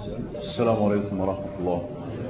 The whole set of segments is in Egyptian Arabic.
السلام عليكم ورحمة الله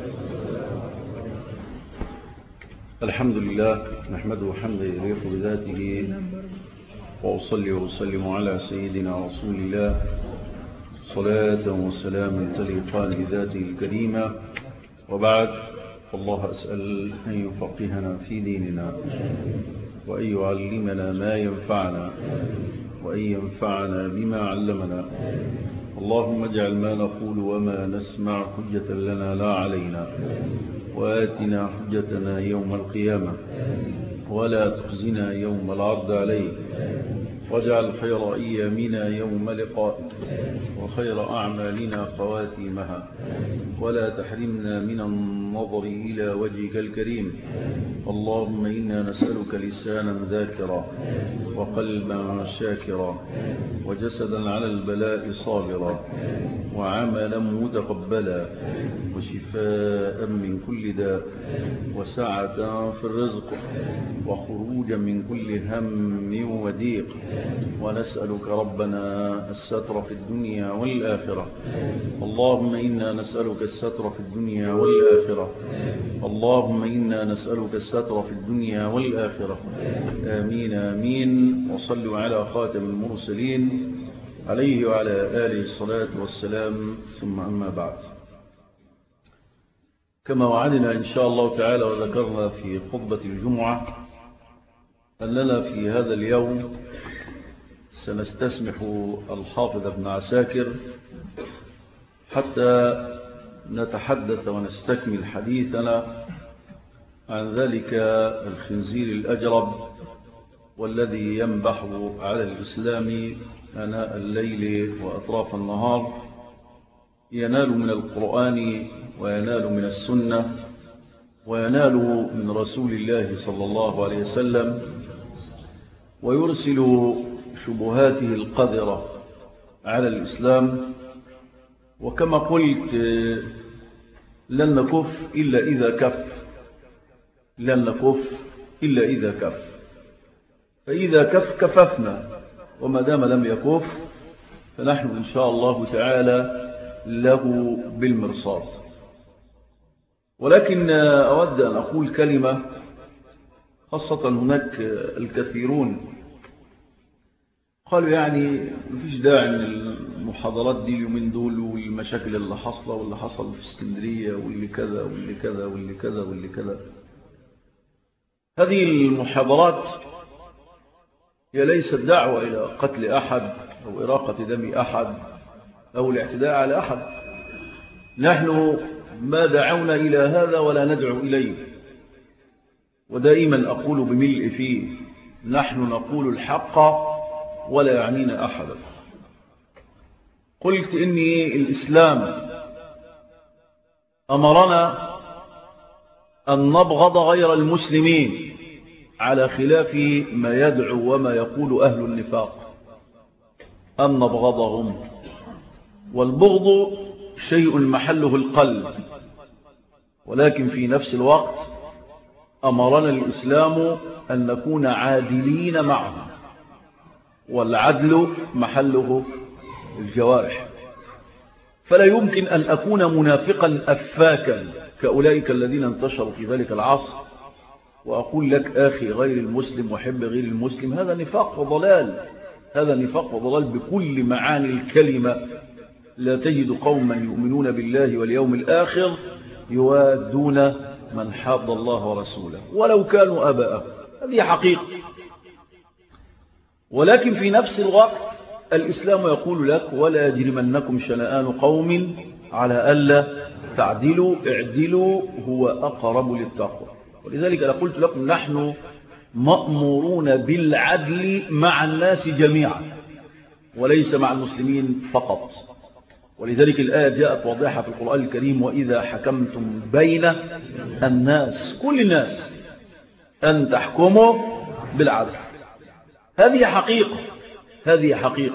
الحمد لله نحمده حمدا يليق بذاته وأصلي وأسلم على سيدنا رسول الله صلاة وسلام تليقان بذاته الكريمة وبعد فالله أسأل أن يفقهنا في ديننا وأن يعلمنا ما ينفعنا وأن ينفعنا بما علمنا اللهم اجعل ما نقول وما نسمع حجة لنا لا علينا وآتنا حجتنا يوم القيامة ولا تخزنا يوم العرض عليك واجعل خير أيامنا يوم لقائك وخير أعمالنا خواتيمها ولا تحرمنا من النظر إلى وجهك الكريم اللهم إنا نسألك لسانا ذاكرا وقلبا شاكرا وجسدا على البلاء صابرا وعملا متقبلا وشفاء من كل داء وسعة في الرزق وخروجا من كل هم وضيق ونسألك ربنا الستر في الدنيا والآخرة اللهم إنا نسألك الستر في الدنيا والآخرة اللهم إنا نسألك الستر في الدنيا والآخرة آمين آمين وصلوا على خاتم المرسلين عليه وعلى آله الصلاة والسلام ثم أما بعد كما وعدنا إن شاء الله تعالى وذكرنا في خطبة الجمعة أننا في هذا اليوم سنستسمح الحافظ ابن عساكر حتى نتحدث ونستكمل حديثنا عن ذلك الخنزير الأجرب والذي ينبح على الإسلام أناء الليل وأطراف النهار ينال من القرآن وينال من السنة وينال من رسول الله صلى الله عليه وسلم ويرسل شبهاته القذرة على الإسلام وكما قلت لن نكف إلا إذا كف لن نكف إلا إذا كف فإذا كف كففنا وما دام لم يكف فنحن إن شاء الله تعالى له بالمرصاد ولكن أود أن أقول كلمة خاصة هناك الكثيرون قالوا يعني مفيش داعي من المحاضرات دي اليومين دول والمشاكل اللي حصلة واللي حصل في اسكندرية واللي كذا واللي كذا واللي كذا واللي كذا هذه المحاضرات هي ليست دعوة إلى قتل أحد أو إراقة دم أحد أو الاعتداء على أحد نحن ما دعونا إلى هذا ولا ندعو إليه ودائما أقول بملء فيه نحن نقول الحق ولا يعنينا أحدا قلت إني الإسلام أمرنا أن نبغض غير المسلمين على خلاف ما يدعو وما يقول أهل النفاق أن نبغضهم والبغض شيء محله القلب ولكن في نفس الوقت أمرنا الإسلام أن نكون عادلين معهم والعدل محله الجوارح فلا يمكن أن أكون منافقا أفاكا كأولئك الذين انتشروا في ذلك العصر وأقول لك آخي غير المسلم وحب غير المسلم هذا نفاق وضلال هذا نفاق وضلال بكل معاني الكلمة لا تجد قوما يؤمنون بالله واليوم الآخر يوادون من حاض الله ورسوله ولو كانوا أباءه هذه حقيقة ولكن في نفس الوقت الإسلام يقول لك ولا يجرمنكم شنآن قوم على ألا تعدلوا اعدلوا هو أقرب للتقوى ولذلك أنا قلت لكم نحن مأمورون بالعدل مع الناس جميعا وليس مع المسلمين فقط ولذلك الآية جاءت واضحة في القرآن الكريم وإذا حكمتم بين الناس كل الناس أن تحكموا بالعدل هذه حقيقة هذه حقيقة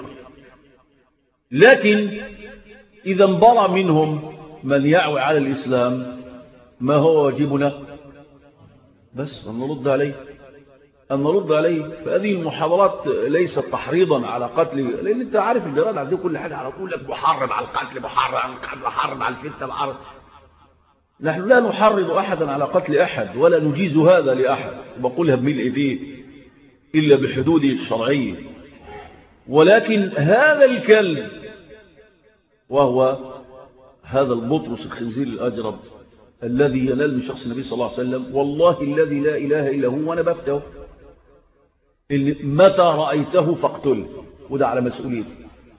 لكن إذا انبرى منهم من يعوي على الإسلام ما هو واجبنا بس نرد عليه أن نرد عليه فهذه المحاضرات ليست تحريضا على قتل لأن أنت عارف الجرائد عندهم كل حاجة على طول لك محرم على القتل محرم على القتل محرم على الفتنة محرم نحن لا نحرض أحدا على قتل أحد ولا نجيز هذا لأحد وبقولها بملء فيه إلا بحدوده الشرعية ولكن هذا الكلب وهو هذا البطرس الخنزير الأجرب الذي ينال من شخص النبي صلى الله عليه وسلم والله الذي لا إله إلا هو وأنا بفتاه اللي متى رأيته فاقتله وده على مسؤوليتي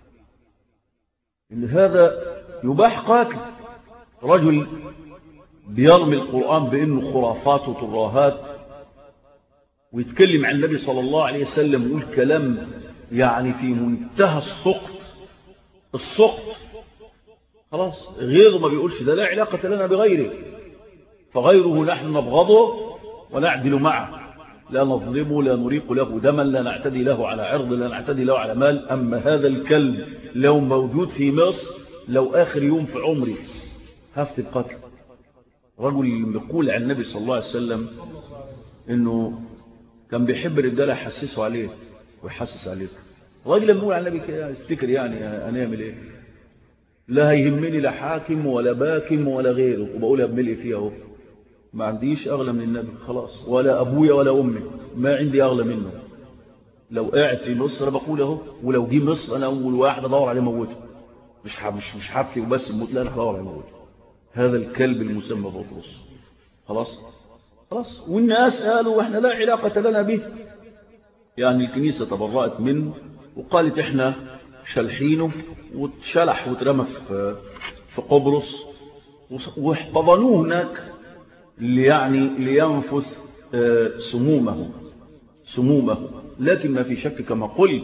إن هذا يباح قاتل رجل بيرمي القرآن بأنه خرافات وتراهات ويتكلم عن النبي صلى الله عليه وسلم ويقول كلام يعني في منتهى السقط السقط خلاص غيره ما بيقولش ده لا علاقة لنا بغيره فغيره نحن نبغضه ونعدل معه لا نظلمه لا نريق له دما لا نعتدي له على عرض لا نعتدي له على مال أما هذا الكلب لو موجود في مصر لو آخر يوم في عمري هفت القتل رجل يقول عن النبي صلى الله عليه وسلم انه كان بيحب الرجاله يحسسوا عليه ويحسس عليه راجل لما يقول عن النبي كده افتكر يعني هنعمل ايه لا هيهمني لا حاكم ولا باكم ولا غيره وبقولها بملء فيها اهو ما عنديش اغلى من النبي خلاص ولا ابويا ولا امي ما عندي اغلى منه لو قاعد في مصر بقول اهو ولو جه مصر انا اول واحد ادور عليه موته مش مش مش حبتي وبس الموت لا انا هدور عليه موته هذا الكلب المسمى بطرس خلاص خلاص والناس قالوا احنا لا علاقة لنا به يعني الكنيسة تبرأت منه وقالت احنا شلحينه واتشلح واترمى في في قبرص واحتضنوه هناك يعني لينفث سمومه سمومه لكن ما في شك كما قلت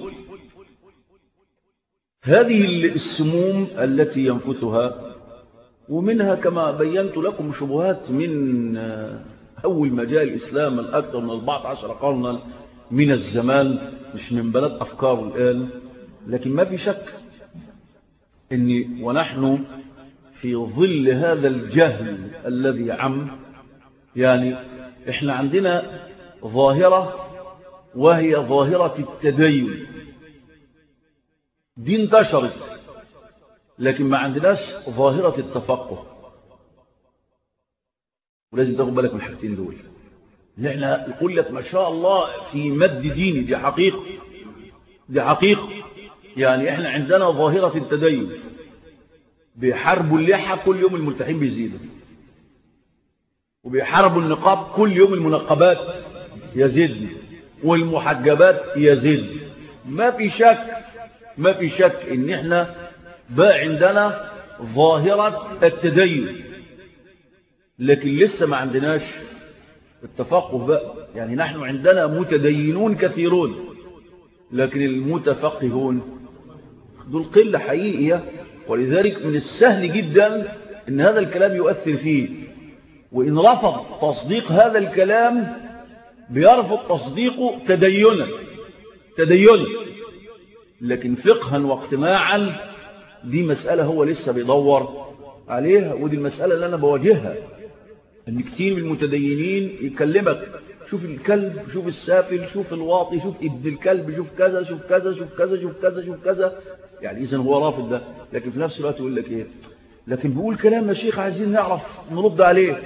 هذه السموم التي ينفثها ومنها كما بينت لكم شبهات من أول ما جاء الإسلام الأكثر من 14 قرنا من الزمان مش من بلد أفكاره الآن لكن ما في شك إن ونحن في ظل هذا الجهل الذي عم يعني إحنا عندنا ظاهرة وهي ظاهرة التدين دي انتشرت لكن ما عندناش ظاهرة التفقه ولازم تاخد بالك من الحاجتين دول ان احنا نقول لك ما شاء الله في مد ديني دي حقيقة دي حقيقة يعني احنا عندنا ظاهرة التدين بيحاربوا اللحى كل يوم الملتحين بيزيدوا وبيحاربوا النقاب كل يوم المنقبات يزيد والمحجبات يزيد ما في شك ما في شك ان احنا بقى عندنا ظاهرة التدين لكن لسه ما عندناش التفقه بقى يعني نحن عندنا متدينون كثيرون لكن المتفقهون دول قلة حقيقية ولذلك من السهل جدا ان هذا الكلام يؤثر فيه وإن رفض تصديق هذا الكلام بيرفض تصديقه تدينا تدينا لكن فقها واقتناعا دي مسألة هو لسه بيدور عليها ودي المسألة اللي أنا بواجهها أن كتير من المتدينين يكلمك شوف الكلب شوف السافل شوف الواطي شوف ابن الكلب شوف كذا شوف كذا شوف كذا شوف كذا شوف كذا يعني إذن هو رافض ده لكن في نفس الوقت يقول لك إيه لكن بيقول كلام يا شيخ عايزين نعرف نرد عليه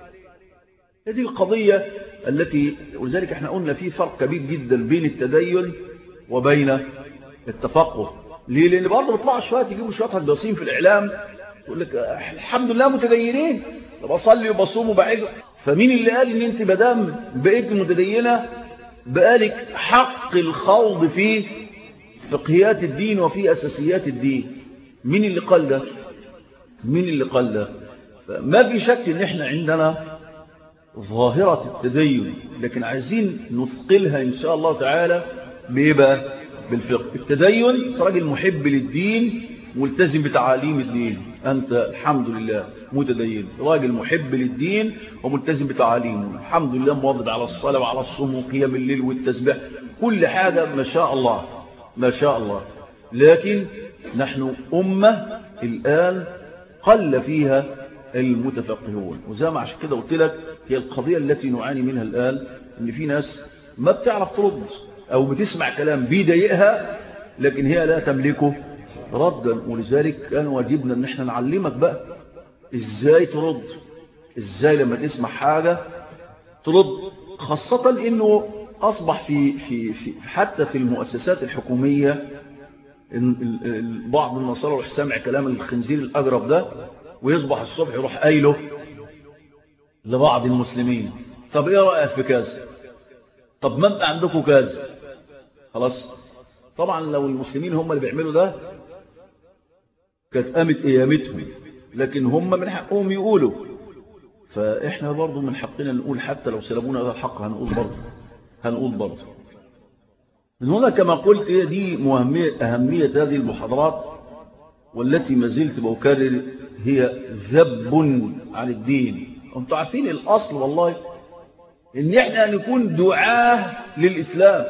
هذه القضية التي ولذلك احنا قلنا في فرق كبير جدا بين التدين وبين التفقه ليه لان برضه بيطلعوا شويه يجيبوا شويه هجاصين في الاعلام يقول لك الحمد لله متدينين بصلي وبصوم وبعيد فمين اللي قال ان انت مدام بقيت متدينه بقالك حق الخوض في فقهيات الدين وفي اساسيات الدين مين اللي قال ده مين اللي قال ده ما في شك ان احنا عندنا ظاهرة التدين لكن عايزين نثقلها ان شاء الله تعالى بيبقى بالفقه التدين راجل محب للدين ملتزم بتعاليم الدين أنت الحمد لله متدين راجل محب للدين وملتزم بتعاليمه الحمد لله مواظب على الصلاة وعلى الصوم وقيام الليل والتسبيح كل حاجة ما شاء الله ما شاء الله لكن نحن أمة الآن قل فيها المتفقهون وزي ما عشان كده قلت لك هي القضية التي نعاني منها الآن ان في ناس ما بتعرف ترد أو بتسمع كلام بيضايقها لكن هي لا تملكه ردا ولذلك كان واجبنا ان احنا نعلمك بقى ازاي ترد ازاي لما تسمع حاجة ترد خاصة انه اصبح في, في, في حتى في المؤسسات الحكومية بعض النصارى يروح سامع كلام الخنزير الاجرب ده ويصبح الصبح يروح قايله لبعض المسلمين طب ايه رأيك في كذا طب ما انت عندكم كذا خلاص طبعا لو المسلمين هم اللي بيعملوا ده كانت قامت قيامتهم لكن هم من حقهم يقولوا فاحنا برضو من حقنا نقول حتى لو سلبونا هذا الحق هنقول برضو هنقول برضو من هنا كما قلت هي دي مهمية أهمية هذه المحاضرات والتي ما زلت بكرر هي ذب عن الدين انتوا عارفين الأصل والله ان احنا نكون دعاه للإسلام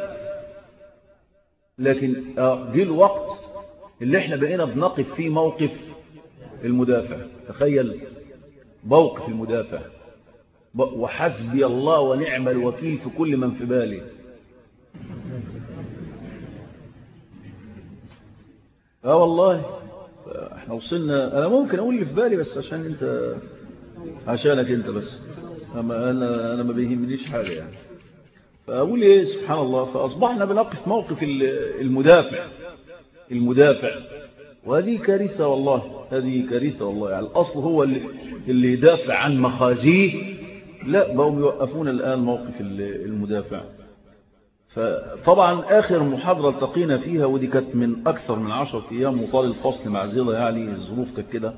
لكن جه الوقت اللي احنا بقينا بنقف فيه موقف المدافع تخيل موقف المدافع وحسبي الله ونعم الوكيل في كل من في بالي اه والله احنا وصلنا انا ممكن اقول اللي في بالي بس عشان انت عشانك انت بس اما انا انا ما بيهمنيش حاجه يعني فاقول ايه سبحان الله فاصبحنا بنقف موقف المدافع المدافع وهذه كارثه والله هذه كارثه والله يعني الاصل هو اللي, اللي يدافع عن مخازيه لا بقوا يوقفون الان موقف المدافع فطبعا آخر محاضرة التقينا فيها ودي كانت من أكثر من عشرة أيام وطال الفصل معزلة يعني الظروف كانت كده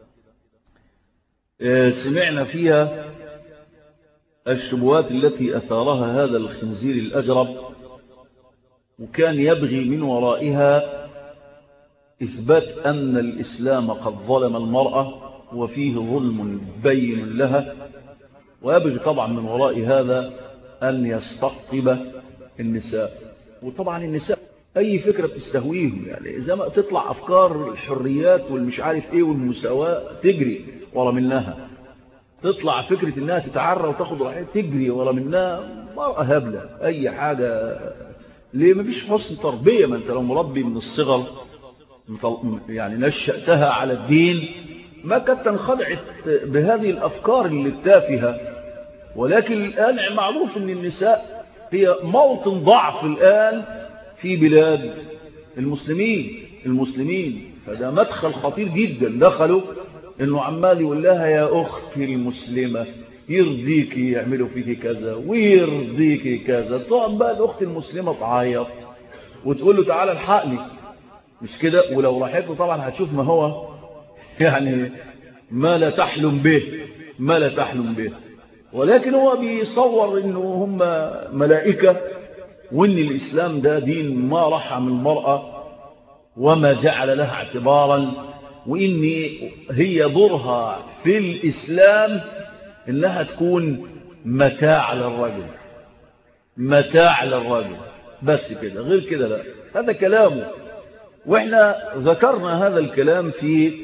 سمعنا فيها الشبهات التي أثارها هذا الخنزير الأجرب وكان يبغي من ورائها إثبات أن الإسلام قد ظلم المرأة وفيه ظلم بين لها ويبغي طبعا من وراء هذا أن يستقطب النساء وطبعا النساء اي فكرة بتستهويهم يعني اذا ما تطلع افكار الحريات والمش عارف ايه والمساواة تجري ورا منها تطلع فكرة انها تتعرى وتاخد راحتها تجري ورا منها مرأة هبلة اي حاجة ليه مفيش حسن تربية ما انت لو مربي من الصغر يعني نشأتها على الدين ما كانت تنخدعت بهذه الافكار اللي التافهة ولكن الان معروف ان النساء هي موطن ضعف الآن في بلاد المسلمين المسلمين فده مدخل خطير جدا دخلوا انه عمال يقول لها يا اختي المسلمة يرضيكي يعملوا فيكي كذا ويرضيكي كذا تقعد بقى الاخت المسلمة تعيط وتقول له تعالى الحقني مش كده ولو راحت له طبعا هتشوف ما هو يعني ما لا تحلم به ما لا تحلم به ولكن هو بيصور انه هم ملائكة وان الاسلام ده دين ما رحم المرأة وما جعل لها اعتبارا وان هي ضرها في الاسلام انها تكون متاع للرجل متاع للرجل بس كده غير كده لا هذا كلامه واحنا ذكرنا هذا الكلام في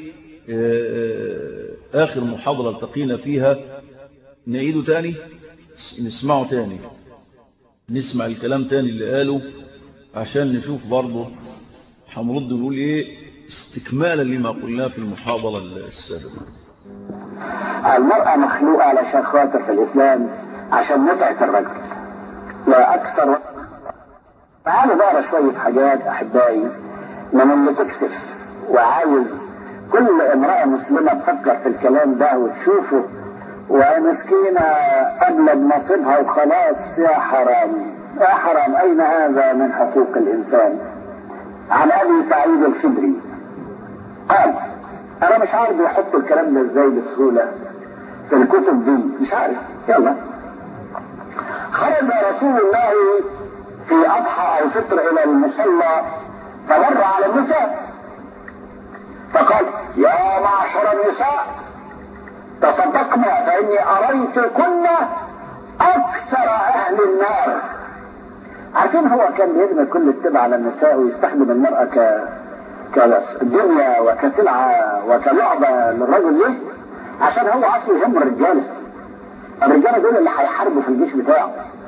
اخر محاضرة التقينا فيها نعيده تاني نسمعه تاني نسمع الكلام تاني اللي قاله عشان نشوف برضه هنرد ونقول ايه استكمالا لما قلناه في المحاضرة السابقة المرأة مخلوقة علشان خاطر في الإسلام عشان متعة الرجل لا أكثر تعالوا بقرا شوية حاجات أحبائي من اللي تكسف وعايز كل امرأة مسلمة تفكر في الكلام ده وتشوفه ومسكينة قبلت نصيبها وخلاص يا حرام يا حرام أين هذا من حقوق الإنسان عن أبي سعيد الخدري قال أنا مش عارف بيحطوا الكلام ده إزاي بسهولة في الكتب دي مش عارف يلا خرج رسول الله في أضحى أو فطر إلى المصلى فمر على النساء فقال يا معشر النساء تصدقنا فإني أريتكن أكثر أهل النار عارفين هو كان بيرمي كل التبع على النساء ويستخدم المرأة ك كدنيا وكسلعة وكلعبة للرجل ليه؟ عشان هو أصله يهم الرجالة الرجالة دول اللي هيحاربوا في الجيش بتاعه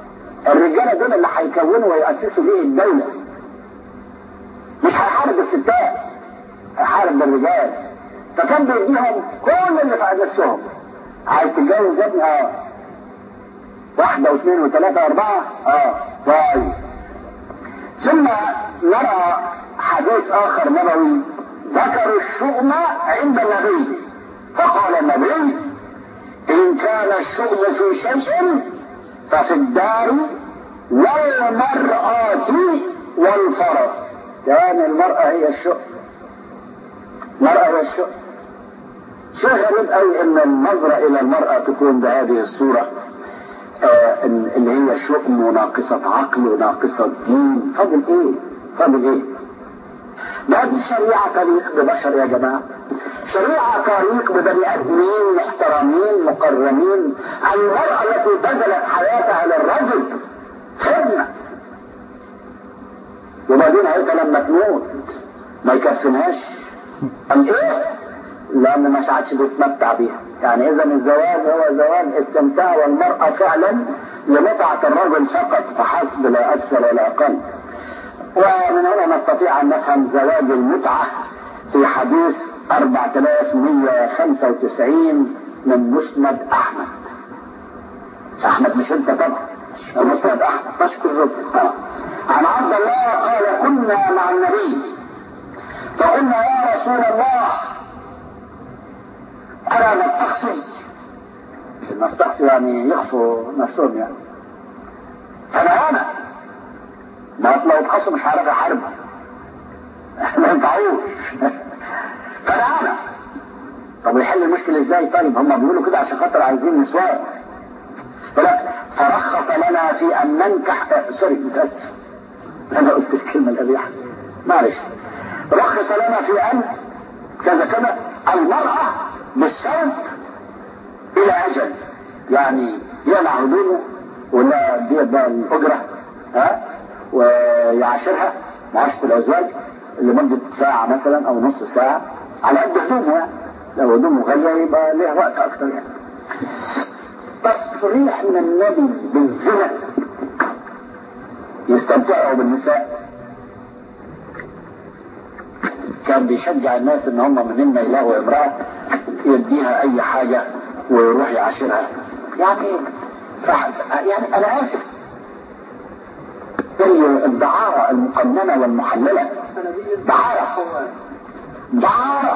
الرجالة دول اللي هيكونوا ويأسسوا بيه الدولة مش هيحارب الستات هيحارب الرجال فكان بيديهم كل اللي في نفسهم عايز تتجوز يا ابني اه واحدة واثنين وثلاثة واربعة اه طيب ثم نرى حديث اخر نبوي ذكروا الشؤم عند النبي فقال النبي ان كان الشؤم في شيء ففي الدار والمرأة والفرس كان المرأة هي الشؤم المرأة هي الشؤم شيء غريب قوي ان النظرة الى المرأة تكون بهذه الصورة آه اللي هي شؤم وناقصة عقل وناقصة دين فاضل ايه فاضل ايه ما دي شريعة تليق ببشر يا جماعة شريعة تليق ببني ادمين محترمين مكرمين المرأة التي بذلت حياتها للرجل خدمة وبعدين انت لما تموت ما يكفنهاش قال ايه لان ما عادش بيتمتع بيها يعني اذا الزواج هو زواج استمتاع والمرأة فعلا لمتعة الرجل فقط فحسب لا اكثر ولا اقل ومن هنا نستطيع ان نفهم زواج المتعة في حديث 4195 من مسند احمد احمد مش انت طبعا مسند احمد نشكر ربنا عن عبد الله قال كنا مع النبي فقلنا يا رسول الله ألا نستقصي نستقصي يعني يخفوا نفسهم يعني فنهانا ما اصل لو اتخصوا مش هعرف احارب ما ينفعوش فنهانا طب يحل المشكلة ازاي طيب هم بيقولوا كده عشان خاطر عايزين نسوان ولكن فرخص لنا في ان ننكح سوري متاسف انا قلت الكلمة القبيحة معلش رخص لنا في ان كذا كذا المرأة بالصوت الى اجل يعني يقلع هدومه ولا ديت بقى الاجرة ها ويعاشرها معاشرة الازواج لمدة ساعة مثلا او نص ساعة على قد هدومه يعني لو هدومه غالية يبقى ليه وقت اكتر يعني تصريح من النبي بالزنا يستمتعوا بالنساء كان بيشجع الناس ان هم منهن يلاقوا امرأة يديها اي حاجة ويروح يعاشرها يعني صح يعني انا اسف زي الدعارة المقننة والمحللة دعارة دعارة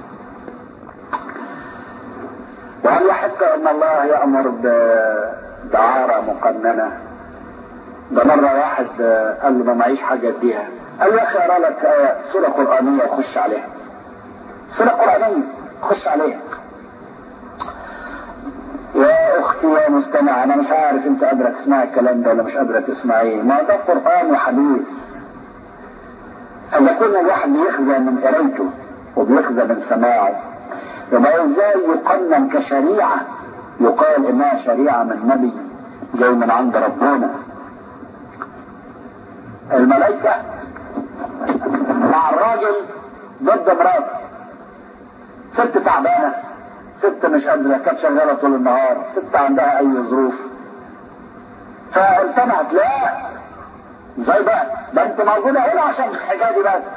وهل يحق ان الله يأمر بدعارة مقننة ده مرة واحد قال له ما معيش حاجة اديها قال له يا اخي ارى لك سورة قرآنية وخش عليها سورة قرآنية خش عليها يا اختي يا مستمع انا مش عارف انت قادرة تسمعي الكلام ده ولا مش قادرة تسمعيه ما ده قرآن وحديث ان يكون الواحد بيخزى من قرايته وبيخزى من سماعه يبقى ازاي يقنن كشريعة يقال انها شريعة من نبي جاي من عند ربنا الملائكة مع الراجل ضد مراته ست تعبانة ست مش قادرة كانت شغالة طول النهار ست عندها اي ظروف فامتنعت لا زي بقى ده انت موجودة هنا عشان الحكاية دي بس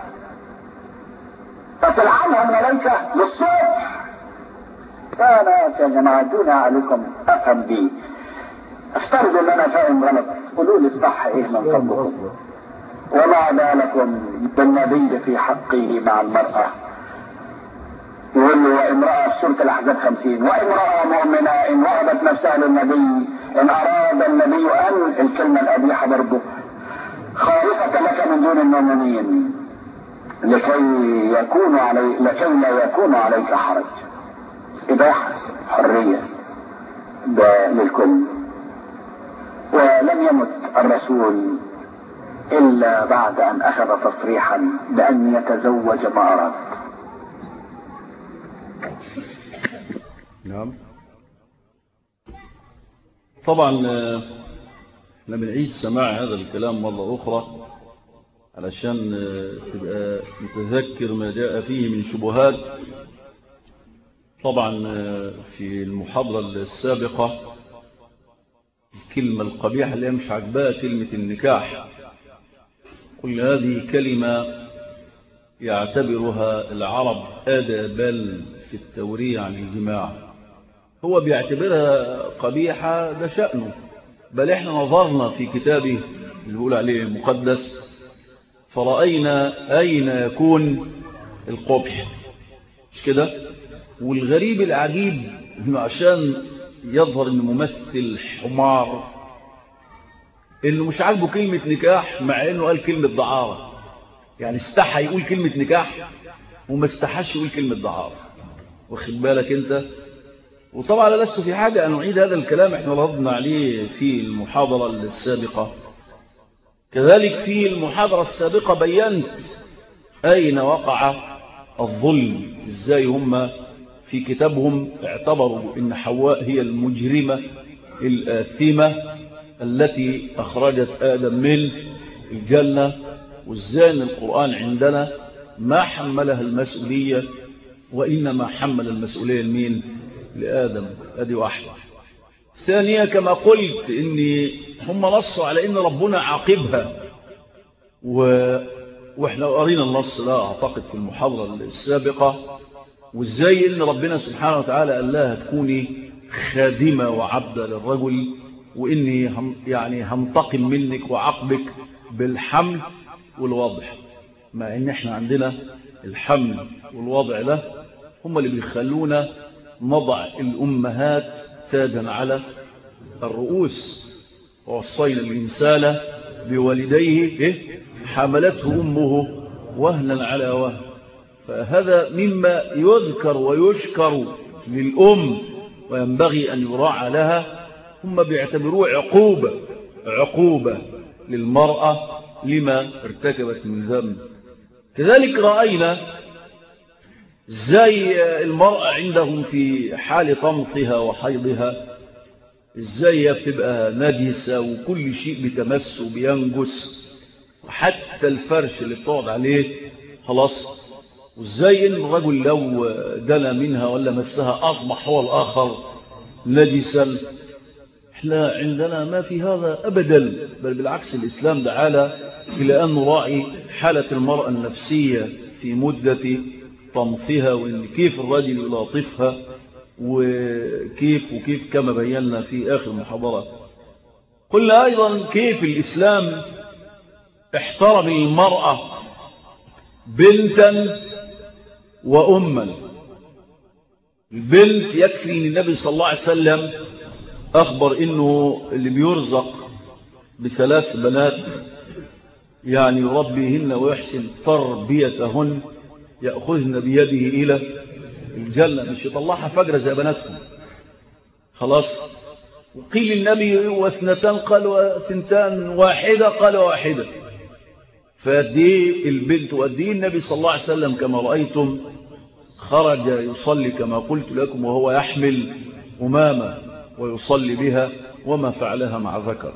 فتلعنها الملائكة للصبح يا ناس يا جماعة دون عليكم افهم بيه افترضوا ان انا فاهم غلط قولوا لي الصح ايه من فضلكم وما بالكم بالنبي في حقه مع المرأة يقول له وامرأة في سورة الأحزاب خمسين وامرأة مؤمنة إن وهبت نفسها للنبي إن أراد النبي أن الكلمة القبيحة برضه خالصة لك من دون المؤمنين لكي يكون علي لكي لا يكون عليك حرج إباحة حرية ده للكل ولم يمت الرسول إلا بعد أن أخذ تصريحا بأن يتزوج ما أراد نعم طبعا احنا بنعيد سماع هذا الكلام مرة أخرى علشان تبقى متذكر ما جاء فيه من شبهات طبعا في المحاضرة السابقة الكلمة القبيحة اللي مش عجبها كلمة النكاح كل هذه كلمة يعتبرها العرب أدبا في التورية عن الجماع هو بيعتبرها قبيحة ده شأنه بل احنا نظرنا في كتابه اللي بيقول عليه مقدس فرأينا أين يكون القبح مش كده والغريب العجيب انه عشان يظهر انه ممثل حمار انه مش عاجبه كلمة نكاح مع انه قال كلمة دعارة يعني استحى يقول كلمة نكاح وما استحاش يقول كلمة دعارة واخد بالك انت وطبعا لست في حاجة أن أعيد هذا الكلام احنا ردنا عليه في المحاضرة السابقة كذلك في المحاضرة السابقة بينت أين وقع الظلم إزاي هم في كتابهم اعتبروا أن حواء هي المجرمة الآثمة التي أخرجت آدم من الجنة وإزاي أن القرآن عندنا ما حملها المسؤولية وإنما حمل المسؤولية لمين لآدم هذه واحدة ثانية كما قلت إن هم نصوا على إن ربنا عاقبها و... وإحنا قرينا النص ده أعتقد في المحاضرة السابقة وإزاي إن ربنا سبحانه وتعالى قال لها تكوني خادمة وعبدة للرجل وإني هم يعني هنتقم منك وعقبك بالحمل والوضع مع إن إحنا عندنا الحمل والوضع ده هم اللي بيخلونا نضع الأمهات تاجا على الرؤوس ووصينا الإنسان بوالديه إيه؟ حملته أمه وهنا على وهن فهذا مما يذكر ويشكر للأم وينبغي أن يراعى لها هم بيعتبروه عقوبة عقوبة للمرأة لما ارتكبت من ذنب كذلك رأينا ازاي المرأة عندهم في حال طمثها وحيضها ازاي بتبقى نجسة وكل شيء بتمس وبينجس وحتى الفرش اللي بتقعد عليه خلاص وازاي ان الرجل لو دنا منها ولا مسها اصبح هو الاخر نجسا احنا عندنا ما في هذا ابدا بل بالعكس الاسلام دعانا الى ان نراعي حالة المرأة النفسية في مدة طمثها وإن كيف الرجل يلاطفها وكيف وكيف كما بينا في آخر محاضرة قلنا أيضا كيف الإسلام احترم المرأة بنتا وأما البنت يكفي ان النبي صلى الله عليه وسلم أخبر إنه اللي بيرزق بثلاث بنات يعني يربيهن ويحسن تربيتهن يأخذن بيده إلى الجنة مش يطلعها فجرة زي بناتهم خلاص وقيل النبي واثنتان قال وثنتان واحدة قال واحدة فأديه البنت وأديه النبي صلى الله عليه وسلم كما رأيتم خرج يصلي كما قلت لكم وهو يحمل أمامة ويصلي بها وما فعلها مع ذكر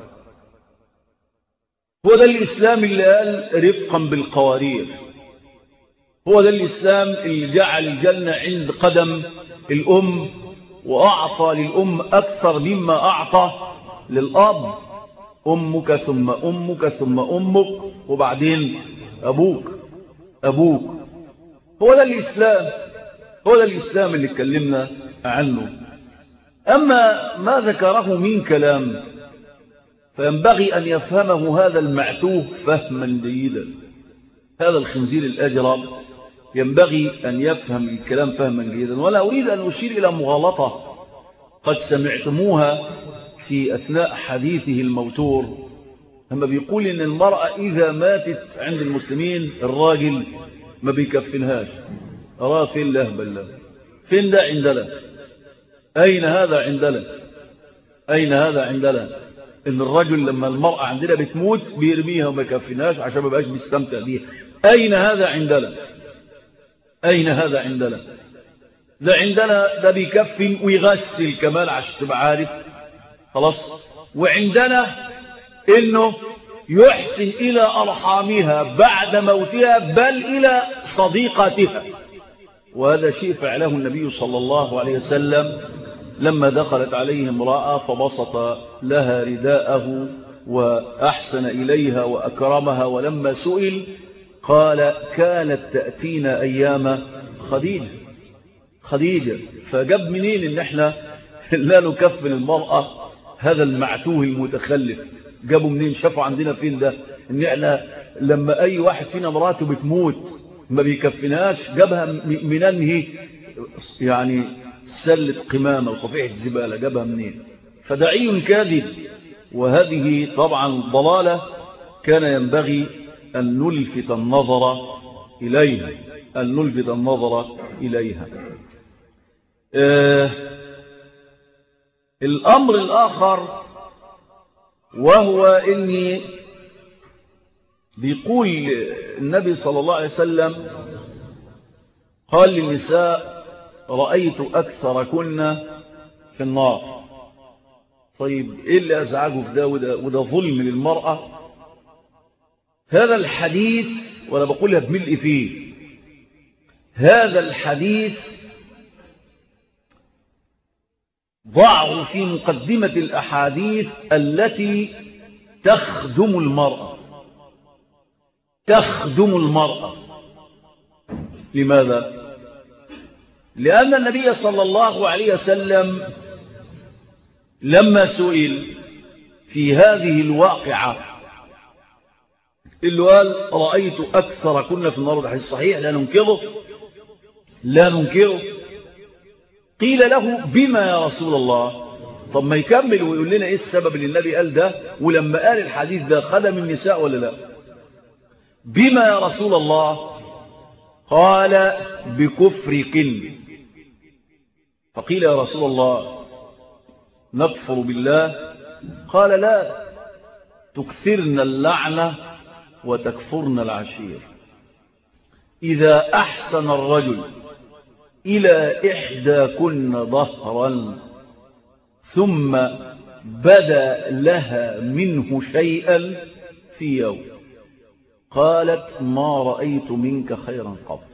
هو ده الإسلام اللي قال رفقا بالقوارير هو ده الإسلام اللي جعل الجنة عند قدم الأم وأعطى للأم أكثر مما أعطى للأب أمك ثم أمك ثم أمك وبعدين أبوك أبوك هو ده الإسلام هو ده الإسلام اللي اتكلمنا عنه أما ما ذكره من كلام فينبغي أن يفهمه هذا المعتوه فهما جيدا هذا الخنزير الأجرب ينبغي أن يفهم الكلام فهما جيدا ولا أريد أن أشير إلى مغالطة قد سمعتموها في أثناء حديثه الموتور لما بيقول إن المرأة إذا ماتت عند المسلمين الراجل ما بيكفنهاش أراه فين الله بالله فين ده عندنا أين هذا عندنا أين هذا عندنا إن الرجل لما المرأة عندنا بتموت بيرميها وما يكفنهاش عشان ما بقاش بيستمتع بيها أين هذا عندنا أين هذا عندنا ده عندنا ده بيكفن ويغسل كمان عشان تبقى عارف خلاص وعندنا إنه يحسن إلى أرحامها بعد موتها بل إلى صديقتها وهذا شيء فعله النبي صلى الله عليه وسلم لما دخلت عليه امرأة فبسط لها رداءه وأحسن إليها وأكرمها ولما سئل قال كانت تأتينا أيام خديجة خديجة فجاب منين ان احنا لا نكفل المرأة هذا المعتوه المتخلف جابوا منين شافوا عندنا فين ده ان احنا لما اي واحد فينا مراته بتموت ما بيكفناش جابها من انهي يعني سلة قمامة وصفيحة زبالة جابها منين فدعي كاذب وهذه طبعا ضلالة كان ينبغي أن نلفت النظر إليها أن نلفت النظر إليها آه الأمر الآخر وهو إني بيقول النبي صلى الله عليه وسلم قال للنساء رأيت أكثر كنا في النار طيب إيه اللي أزعجه في ده وده, وده ظلم للمرأة هذا الحديث وأنا بقولها بملء فيه هذا الحديث ضعه في مقدمة الأحاديث التي تخدم المرأة تخدم المرأة لماذا؟ لأن النبي صلى الله عليه وسلم لما سئل في هذه الواقعة اللي قال رأيت أكثر كنا في النار الحديث صحيح لا ننكره لا ننكره قيل له بما يا رسول الله طب ما يكمل ويقول لنا ايه السبب اللي النبي قال ده ولما قال الحديث ده خدم النساء ولا لا بما يا رسول الله قال بكفركن فقيل يا رسول الله نكفر بالله قال لا تكثرن اللعنة وتكفرن العشير إذا أحسن الرجل إلى إحداكن ظهرا ثم بدا لها منه شيئا في يوم قالت ما رأيت منك خيرا قط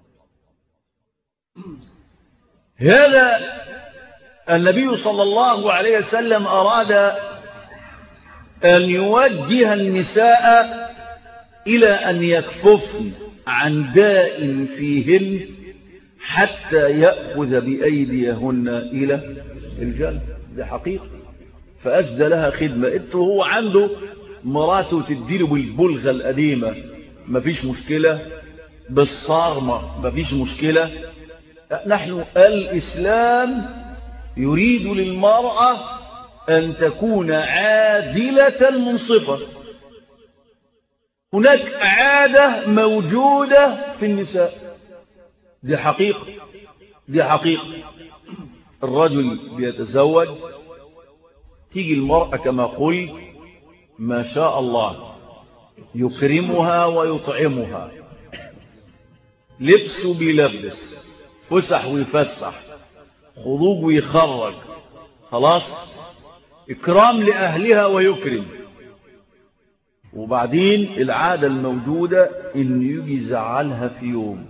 هذا النبي صلى الله عليه وسلم أراد أن يوجه النساء إلى أن يكففن عن داء فيهن حتى يأخذ بأيديهن إلى الجنة ده حقيقة فأسدى لها خدمة إنت هو عنده مراته تديله بالبلغة القديمة مفيش مشكلة بالصارمة مفيش مشكلة نحن الإسلام يريد للمرأة أن تكون عادلة منصفة هناك عادة موجودة في النساء دي حقيقة دي حقيقة الرجل بيتزوج تيجي المرأة كما قلت ما شاء الله يكرمها ويطعمها لبس بيلبس فسح ويفسح خروج ويخرج خلاص إكرام لأهلها ويكرم وبعدين العادة الموجودة إن يجي زعلها في يوم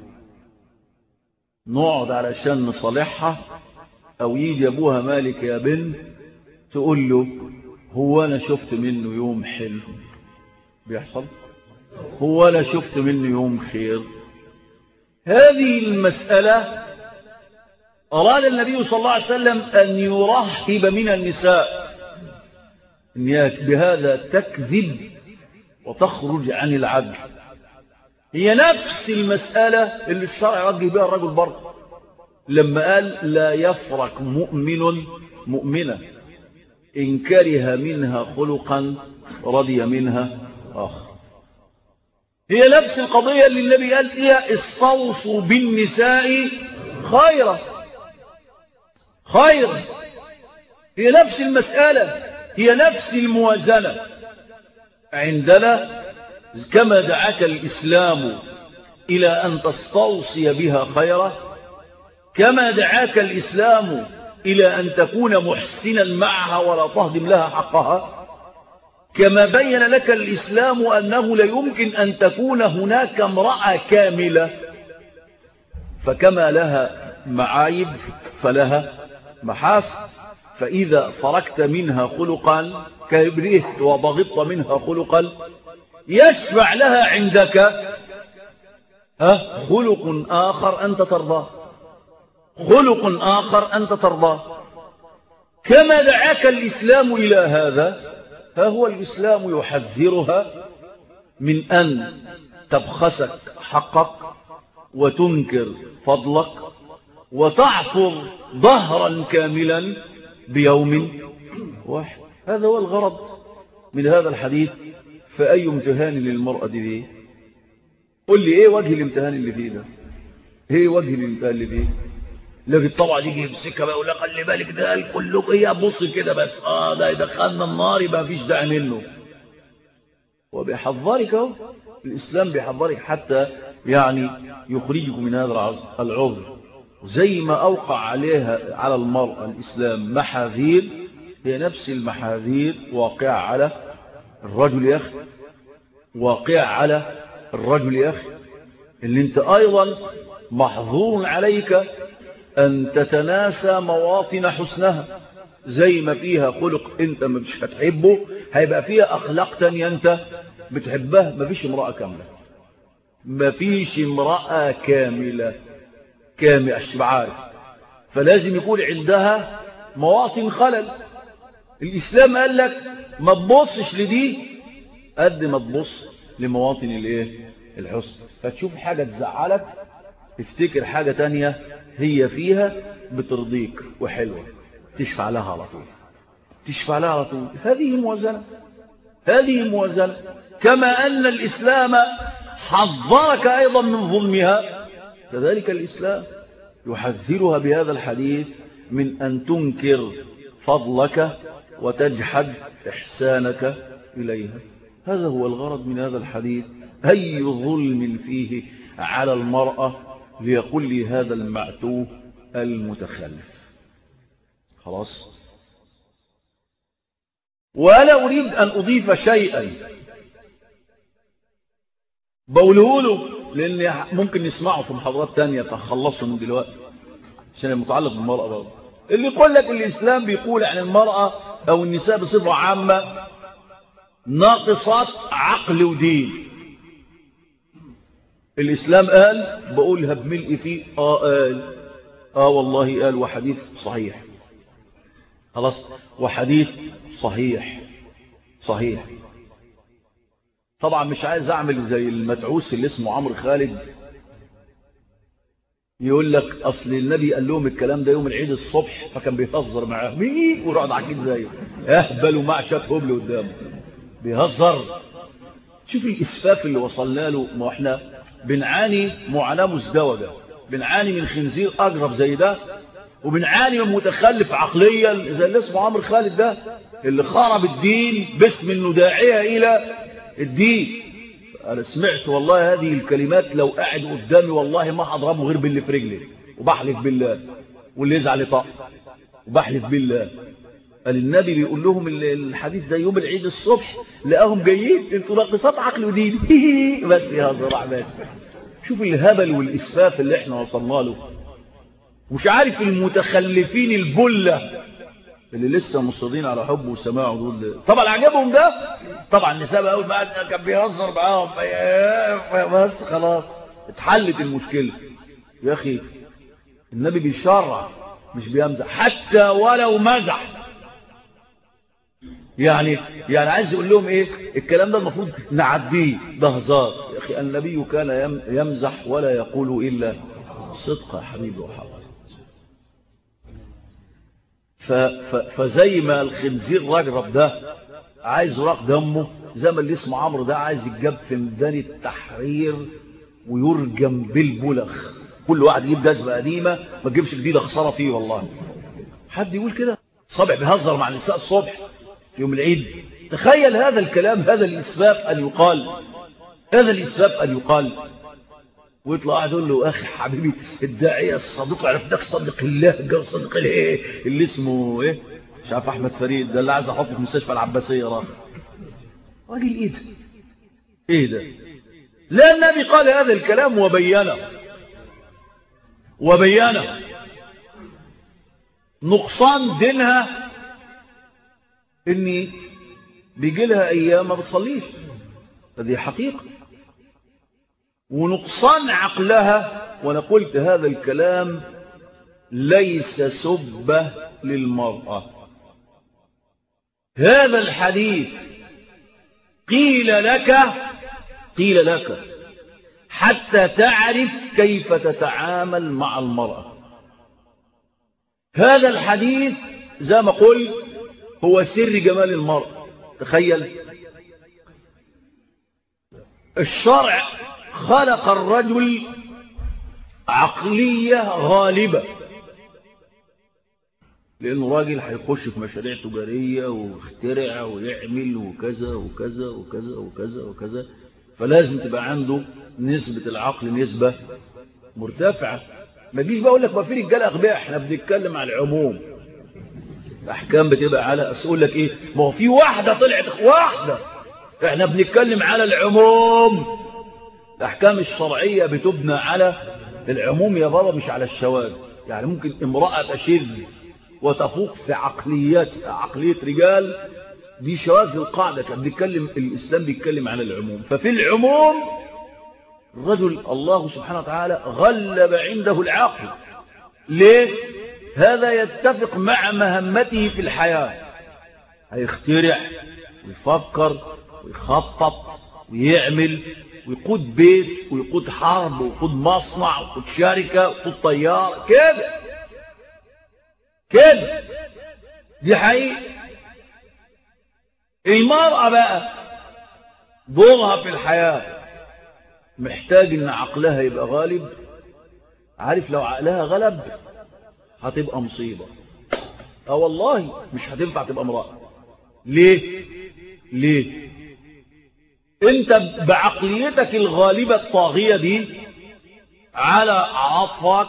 نقعد علشان نصالحها أو يجي أبوها مالك يا بنت تقول له هو أنا شفت منه يوم حلو بيحصل هو أنا شفت منه يوم خير هذه المسألة أراد النبي صلى الله عليه وسلم أن يرحب من النساء بهذا تكذب وتخرج عن العدل هي نفس المسألة اللي الشرع يوجه بها الرجل برضه لما قال لا يفرق مؤمن مؤمنة إن كره منها خلقا رضي منها آخر هي نفس القضية اللي النبي قال فيها استوصوا بالنساء خيرا خيرا هي نفس المسألة هي نفس الموازنة عندنا كما دعاك الإسلام إلى أن تستوصي بها خيرا كما دعاك الإسلام إلى أن تكون محسنا معها ولا تهضم لها حقها كما بين لك الإسلام أنه لا يمكن أن تكون هناك امرأة كاملة فكما لها معايب فلها محاسن فإذا فركت منها خلقا كبرهت وبغضت منها خلقا يشفع لها عندك ها خلق آخر أنت ترضاه خلق آخر أنت ترضاه كما دعاك الإسلام إلى هذا ها هو الإسلام يحذرها من أن تبخسك حقك وتنكر فضلك وتعفر ظهرا كاملا بيوم واحد هذا هو الغرض من هذا الحديث فأي امتهان للمرأة دي قل لي ايه وجه الامتهان اللي فيه ده ايه وجه الامتهان اللي فيه لكن طبعا يجي يمسكها بقى يقول لك خلي بالك ده قال كلكم ايه بص كده بس اه ده يدخلنا النار يبقى مفيش داعي منه وبيحذرك اهو الاسلام بيحذرك حتى يعني يخرجك من هذا العذر زي ما اوقع عليها على المرأة الاسلام محاذير هي نفس المحاذير واقعة على الرجل يا اخي واقعة على الرجل يا اخي اللي انت ايضا محظور عليك أن تتناسى مواطن حسنها زي ما فيها خلق أنت مش هتحبه هيبقى فيها أخلاق تانية أنت بتحبها مفيش امرأة كاملة مفيش امرأة كاملة كاملة عارف فلازم يكون عندها مواطن خلل الإسلام قال لك ما تبصش لدي قد ما تبص لمواطن الايه الحسن فتشوف حاجة تزعلك تفتكر حاجة تانية هي فيها بترضيك وحلوة تشفع لها على طول تشفع لها على طول هذه موازنة هذه موازنة كما أن الإسلام حذرك أيضا من ظلمها كذلك الإسلام يحذرها بهذا الحديث من أن تنكر فضلك وتجحد إحسانك إليها هذا هو الغرض من هذا الحديث أي ظلم فيه على المرأة ليقول لي هذا المعتوه المتخلف خلاص ولا أريد أن أضيف شيئا بقوله له لأن ممكن نسمعه في محاضرات تانية تخلصوا من دلوقتي عشان المتعلق بالمرأة برضه اللي يقول لك الإسلام بيقول عن المرأة أو النساء بصفة عامة ناقصات عقل ودين الإسلام قال بقولها بملء فيه آه قال آه والله قال وحديث صحيح خلاص وحديث صحيح صحيح طبعا مش عايز أعمل زي المتعوس اللي اسمه عمرو خالد يقول لك أصل النبي قال لهم الكلام ده يوم العيد الصبح فكان بيهزر معاه مين ورعد عكيد زيه اهبل ومعشت هبل قدامه بيهزر شوف الإسفاف اللي وصلنا له ما احنا بنعاني معاناة مزدوجة بنعاني من خنزير أقرب زي ده وبنعاني من متخلف عقليا زي اللي اسمه عمرو خالد ده اللي خرب الدين باسم انه داعية إلى الدين أنا سمعت والله هذه الكلمات لو قاعد قدامي والله ما هضربه غير باللي في رجلي وبحلف بالله واللي يزعل يطق وبحلف بالله قال النبي بيقول لهم الحديث ده يوم العيد الصبح لقاهم جايين انتوا ناقصات عقل ودين بس يا زراع بس شوف الهبل والإسفاف اللي احنا وصلنا له مش عارف المتخلفين البلة اللي لسه مصرين على حب وسماعه دول طبعا عجبهم ده طبعا النساء اول ما كان بيهزر معاهم بس خلاص اتحلت المشكلة يا اخي النبي بيشرع مش بيمزح حتى ولو مزح يعني يعني عايز يقول لهم ايه الكلام ده المفروض نعديه ده هزار يا اخي النبي كان يمزح ولا يقول الا صدق يا حبيبي وحبيبي فزي ما الخنزير رجرب ده عايز يراق دمه زي ما اللي اسمه عمرو ده عايز يتجاب في ميدان التحرير ويرجم بالبلخ كل واحد يجيب جزمه قديمه ما تجيبش جديده خساره فيه والله حد يقول كده صابع بيهزر مع النساء الصبح في يوم العيد تخيل هذا الكلام هذا الإسفاف أن يقال هذا الإسفاف أن يقال ويطلع قاعد يقول له أخي حبيبي الداعية الصديق عرفتك صدق الله جو صدق الايه اللي اسمه ايه مش عارف أحمد فريد ده اللي عايز أحطه في مستشفى العباسية راح راجل ايه ده ايه ده لا النبي قال هذا الكلام وبينه وبينه نقصان دينها اني بيجي لها ايام ما بتصليش هذه حقيقة ونقصان عقلها وانا قلت هذا الكلام ليس سبة للمرأة هذا الحديث قيل لك قيل لك حتى تعرف كيف تتعامل مع المرأة هذا الحديث زي ما قلت هو سر جمال المرأة تخيل الشرع خلق الرجل عقلية غالبة لأنه راجل هيخش في مشاريع تجارية ويخترع ويعمل وكذا وكذا وكذا وكذا وكذا فلازم تبقى عنده نسبة العقل نسبة مرتفعة ما تجيش بقى اقول لك ما في رجاله اغبياء احنا بنتكلم على العموم الاحكام بتبقى على اقول لك ايه ما هو في واحده طلعت واحده احنا بنتكلم على العموم الاحكام الشرعيه بتبنى على العموم يا بابا مش على الشواذ يعني ممكن امراه تشذ وتفوق في عقلياتها عقليه رجال دي شواذ القاعده كان بيتكلم الاسلام بيتكلم على العموم ففي العموم الرجل الله سبحانه وتعالى غلب عنده العقل ليه هذا يتفق مع مهمته في الحياة هيخترع ويفكر ويخطط ويعمل ويقود بيت ويقود حرب ويقود مصنع ويقود شركة ويقود طيارة كده كده دي حقيقة المرأة بقى دورها في الحياة محتاج ان عقلها يبقى غالب عارف لو عقلها غلب هتبقى مصيبة اه والله مش هتنفع تبقى امرأة ليه ليه انت بعقليتك الغالبة الطاغية دي على عطفك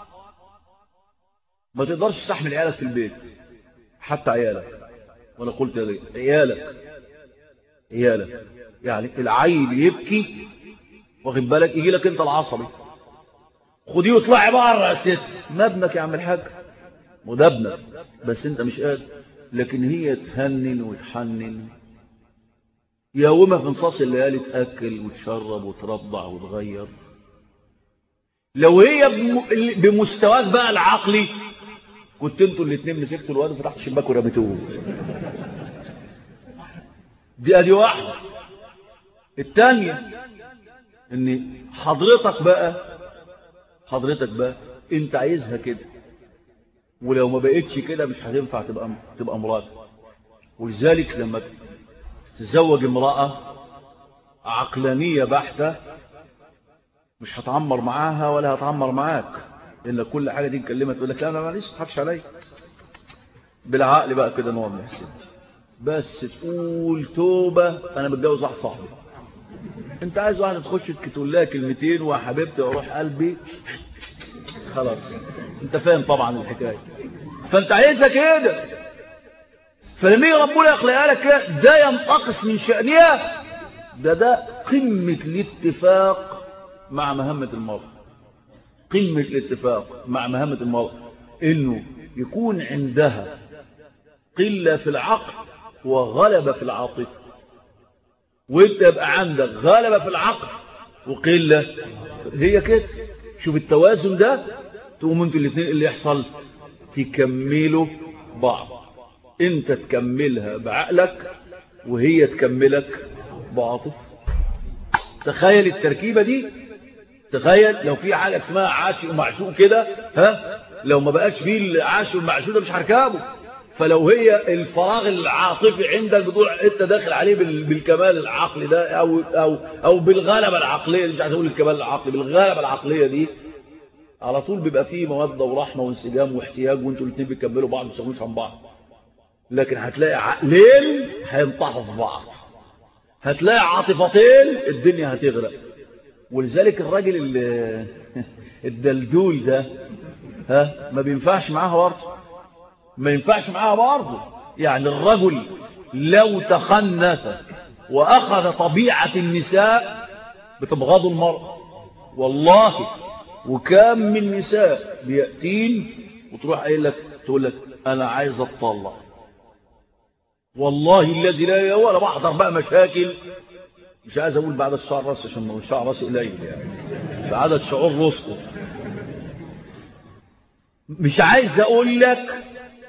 ما تقدرش تستحمل عيالك في البيت حتى عيالك وانا قلت ليه عيالك عيالك يعني العيل يبكي واخد بالك يجي لك انت العصبي خديه واطلعي بره يا ست ما ابنك يا عم الحاج وده ابنك بس انت مش قادر لكن هي تهنن وتحنن يومها في نصاص الليالي تاكل وتشرب وترضع وتغير لو هي بمستواك بقى العقلي كنت انتوا الاثنين مسكتوا الواد وفتحت الشباك ورميتوه دي ادي واحده الثانيه ان حضرتك بقى حضرتك بقى انت عايزها كده ولو ما بقتش كده مش هتنفع تبقى تبقى مراتك ولذلك لما تتزوج امرأة عقلانية بحتة مش هتعمر معاها ولا هتعمر معاك لان كل حاجة دي نكلمها تقول لك لا لا معلش ما تضحكش عليا بالعقل بقى كده نوع من الحسن بس تقول توبة انا متجوز واحد صاحبي انت عايز واحدة تخش تقول لها كلمتين وحبيبتي واروح قلبي خلاص انت فاهم طبعا الحكاية فانت عايزها كده فلما يجي ربنا يخلقها لك كده ده ينتقص من شأنها ده ده قمة الاتفاق مع مهمة المرء قمة الاتفاق مع مهمة المرء انه يكون عندها قلة في العقل وغلبة في العاطفة وانت يبقى عندك غلبة في العقل وقلة هي كده شوف التوازن ده تقوم انتوا الاثنين اللي يحصل تكملوا بعض انت تكملها بعقلك وهي تكملك بعاطف تخيل التركيبة دي تخيل لو في حاجة اسمها عاشق ومعشوق كده ها لو ما بقاش فيه العاشق والمعشوق ده مش هركبه فلو هي الفراغ العاطفي عندك بتقول انت داخل عليه بالكمال العقلي ده او او او بالغلبه العقليه مش عايز اقول الكمال العقلي بالغلبه العقليه دي على طول بيبقى فيه موده ورحمه وانسجام واحتياج وانتوا الاثنين بتكملوا بعض ما تسووش عن بعض لكن هتلاقي عقلين هينطحوا في بعض هتلاقي عاطفتين الدنيا هتغرق ولذلك الراجل الدلدول ده ها ما بينفعش معاها برضه ما ينفعش معاها برضه يعني الرجل لو تخنث واخذ طبيعه النساء بتبغض المرأة والله وكم من نساء بيأتين وتروح قايل لك تقول لك انا عايز اتطلق والله الذي لا ولا بحضر بقى مشاكل مش عايز اقول بعد الشعر راسي عشان ما شعر راسي قليل يعني بعدد شعور راسه مش عايز اقول لك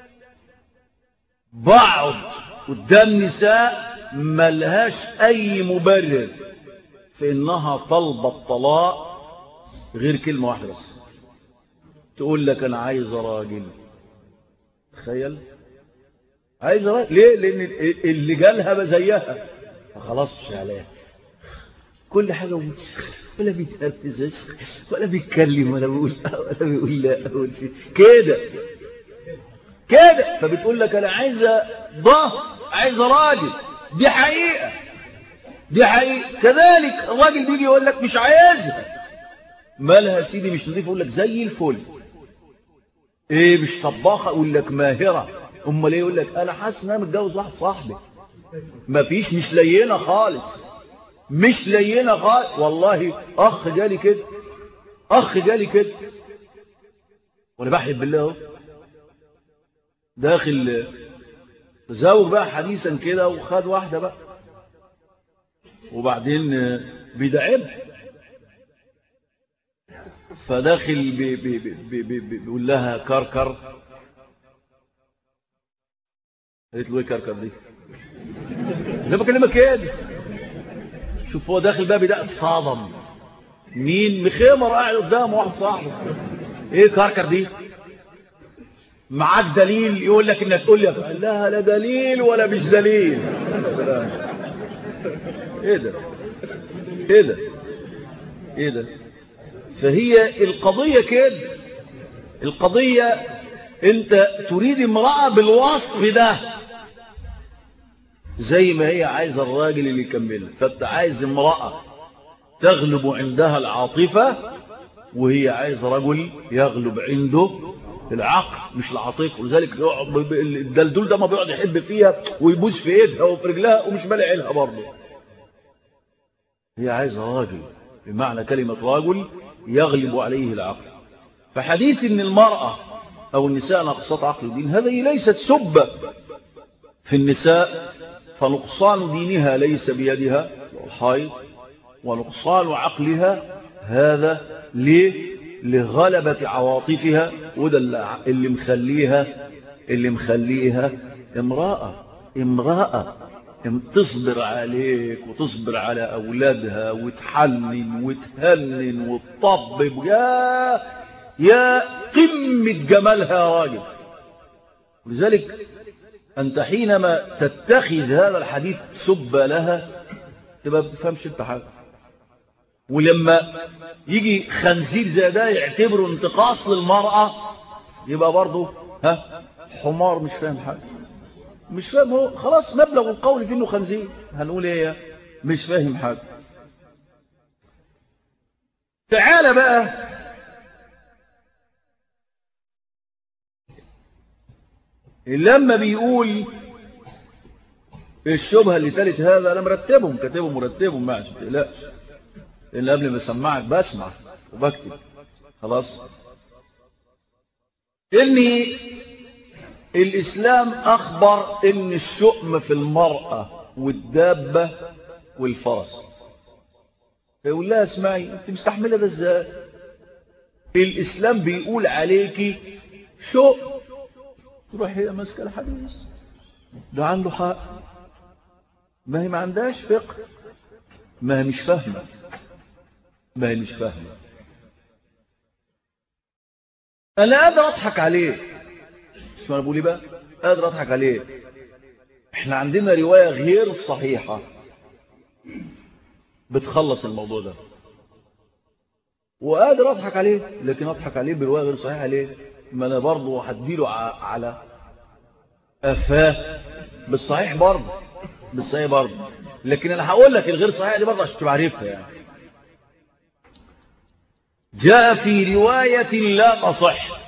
بعض قدام نساء ملهاش اي مبرر في انها طلبة الطلاق غير كلمة واحدة بس تقول لك انا عايز راجل تخيل عايز راجل ليه لان اللي جالها زيها فخلاص مش عليها كل حاجة ولا بيتنرفز ولا بيتكلم ولا بيقول ولا بيقول لا كده كده فبتقول لك انا عايزه ظهر عايزه راجل دي حقيقه دي حقيقه كذلك الراجل بيجي يقول لك مش عايزها مالها يا سيدي مش نضيف يقول لك زي الفل ايه مش طباخه اقول لك ماهره امال ايه يقول لك انا حاسس ان انا متجوز واحد صاحبي مفيش مش لينه خالص مش لينه خالص والله اخ جالي كده اخ جالي كده وانا بحلف بالله اهو داخل تزوج بقى حديثا كده وخد واحدة بقى وبعدين بيدعبها فداخل بي بي بي بي بيقول لها كركر قالت له ايه كركر دي ده بكلمك كده شوف هو داخل بقى بيدق صادم مين مخيمر قاعد قدامه واحد صاحبه ايه كركر دي معاك دليل يقول لك انك تقول لك لا لا دليل ولا مش دليل السلام ايه ده ايه ده ايه ده فهي القضية كده القضية انت تريد امرأة بالوصف ده زي ما هي عايزة الراجل اللي يكملها فانت عايز امرأة تغلب عندها العاطفة وهي عايز رجل يغلب عنده العقل مش العاطفه ولذلك الدلدول ده ما بيقعد يحب فيها ويبوس في ايدها وفي رجلها ومش مالي عينها برضه هي عايزه راجل بمعنى كلمه رجل يغلب عليه العقل فحديث ان المراه او النساء ناقصات عقل ودين هذه ليست سبه في النساء فنقصان دينها ليس بيدها الحيض ونقصان عقلها هذا ليه لغلبة عواطفها وده اللي مخليها اللي مخليها امرأة امرأة تصبر عليك وتصبر على أولادها وتحنن وتهنن وتطبب يا يا قمة جمالها يا راجل لذلك أنت حينما تتخذ هذا الحديث سب لها تبقى بتفهمش انت حاجة ولما يجي خنزير زي ده يعتبره انتقاص للمرأة يبقى برضه ها حمار مش فاهم حاجة مش فاهم هو خلاص مبلغ القول فيه انه خنزير هنقول ايه مش فاهم حاجة تعالى بقى لما بيقول الشبهة اللي تالت هذا انا مرتبهم كاتبهم مرتبهم معش تقلقش لان قبل ما اسمعك بسمع وبكتب خلاص اني الاسلام اخبر ان الشؤم في المرأة والدابة والفرس يقول لها اسمعي انت مستحملة ده ازاي الاسلام بيقول عليكي شؤم تروح هي ماسكة الحديث ده عنده حق ما هي ما عندهاش فقه ما هي مش فاهمه ما هي مش فاهمة أنا قادر أضحك عليه شو أنا بقول بقى قادر أضحك عليه إحنا عندنا رواية غير صحيحة بتخلص الموضوع ده وقادر أضحك عليه لكن أضحك عليه برواية غير صحيحة ليه ما أنا برضه هديله على أفاه بالصحيح برضه بالصحيح برضه لكن أنا هقول لك الغير صحيحة دي برضه عشان تبقى عارفها يعني جاء في رواية لا تصح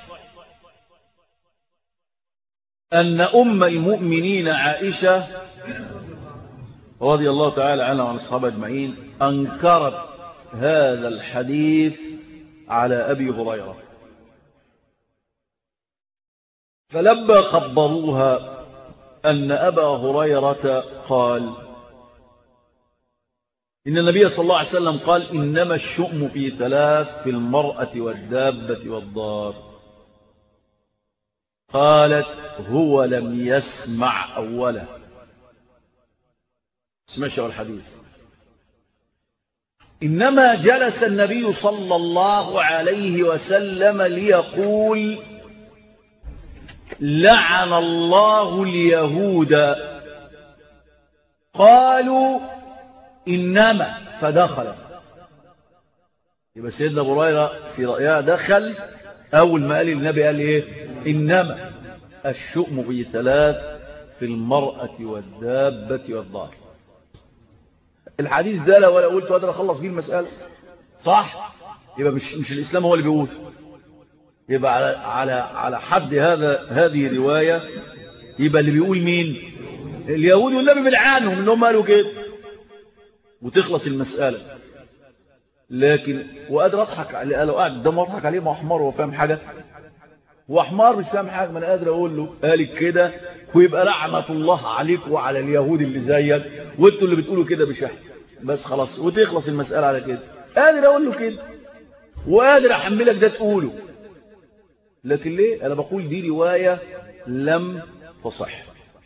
أن أم المؤمنين عائشة رضي الله تعالى عنها وعن الصحابة أجمعين أنكرت هذا الحديث على أبي هريرة فلما خبروها أن أبا هريرة قال إن النبي صلى الله عليه وسلم قال إنما الشؤم في ثلاث في المرأة والدابة والضار قالت هو لم يسمع أوله اسمعش الحديث إنما جلس النبي صلى الله عليه وسلم ليقول لعن الله اليهود قالوا إنما فدخل يبقى سيدنا أبو هريرة في رأيها دخل أول ما قال النبي قال إيه إنما الشؤم في ثلاث في المرأة والدابة والضار الحديث ده لو قلت قادر أخلص بيه المسألة صح يبقى مش, مش الإسلام هو اللي بيقول يبقى على, على, على حد هذا هذه الرواية يبقى اللي بيقول مين اليهود والنبي بلعانهم انهم قالوا كده وتخلص المسألة لكن وقادر اضحك عليه لو قاعد قدامه اضحك عليه ما هو حمار هو فاهم حاجة هو حمار مش فاهم حاجة ما انا قادر اقول له قال كده ويبقى لعنة الله عليك وعلى اليهود اللي زيك وانتوا اللي بتقولوا كده بشحن بس خلاص وتخلص المسألة على كده قادر اقول له كده وقادر احملك ده تقوله لكن ليه انا بقول دي رواية لم تصح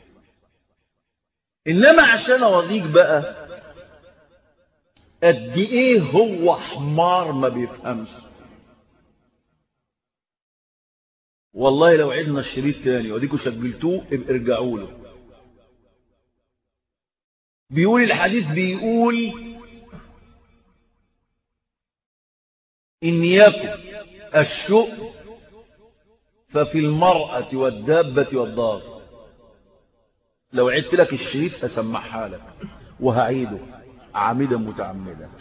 انما عشان اوريك بقى قد ايه هو حمار ما بيفهمش والله لو عدنا الشريط تاني وديكوا سجلتوه ابقى ارجعوا له بيقول الحديث بيقول إن يكن الشؤم ففي المرأة والدابة والدار لو عدت لك الشريط هسمعها لك وهعيده عامدا متعمدا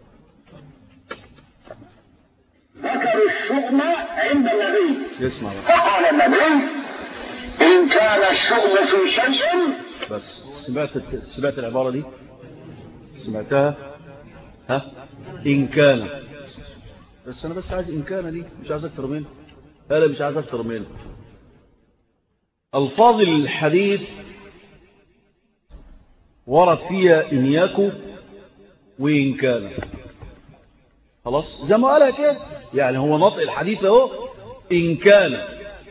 ذكروا الشؤم عند النبي اسمع بقى. فقال النبي إن كان الشؤم في شيء بس سمعت سمعت العبارة دي سمعتها ها إن كان بس أنا بس عايز إن كان دي مش عايز أكتر منها أنا مش عايز أكتر منها الفاظ الحديث ورد فيها إن يكو وإن كان خلاص زي ما قالها كده يعني هو نطق الحديث اهو إن كان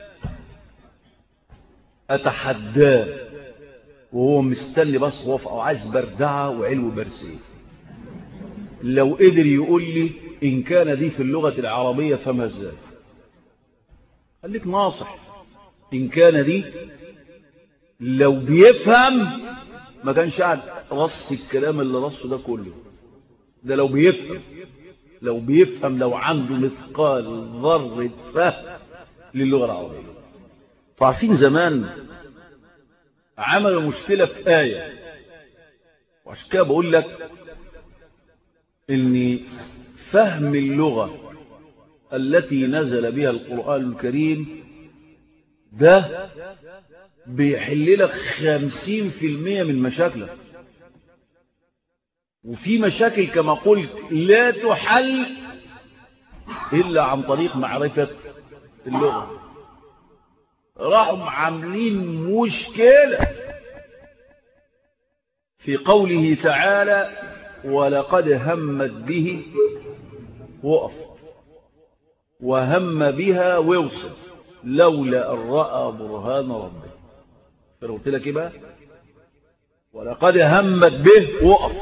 أتحداه وهو مستني بس وفق أو عايز بردعة وعلو برسيه لو قدر يقول لي إن كان دي في اللغة العربية فما ازاي خليك ناصح إن كان دي لو بيفهم ما كانش قاعد رص الكلام اللي رصه ده كله ده لو بيفهم لو بيفهم لو عنده مثقال ذرة فهم للغة العربية فعارفين زمان عملوا مشكلة في آية وعشان كده بقول لك ان فهم اللغة التي نزل بها القرآن الكريم ده بيحل لك خمسين في المية من مشاكلك وفي مشاكل كما قلت لا تحل إلا عن طريق معرفة اللغة راحوا عاملين مشكلة في قوله تعالى ولقد همت به وقف وهم بها ووصل لولا أن رأى برهان ربه فقلت لك ايه بقى ولقد همت به وقف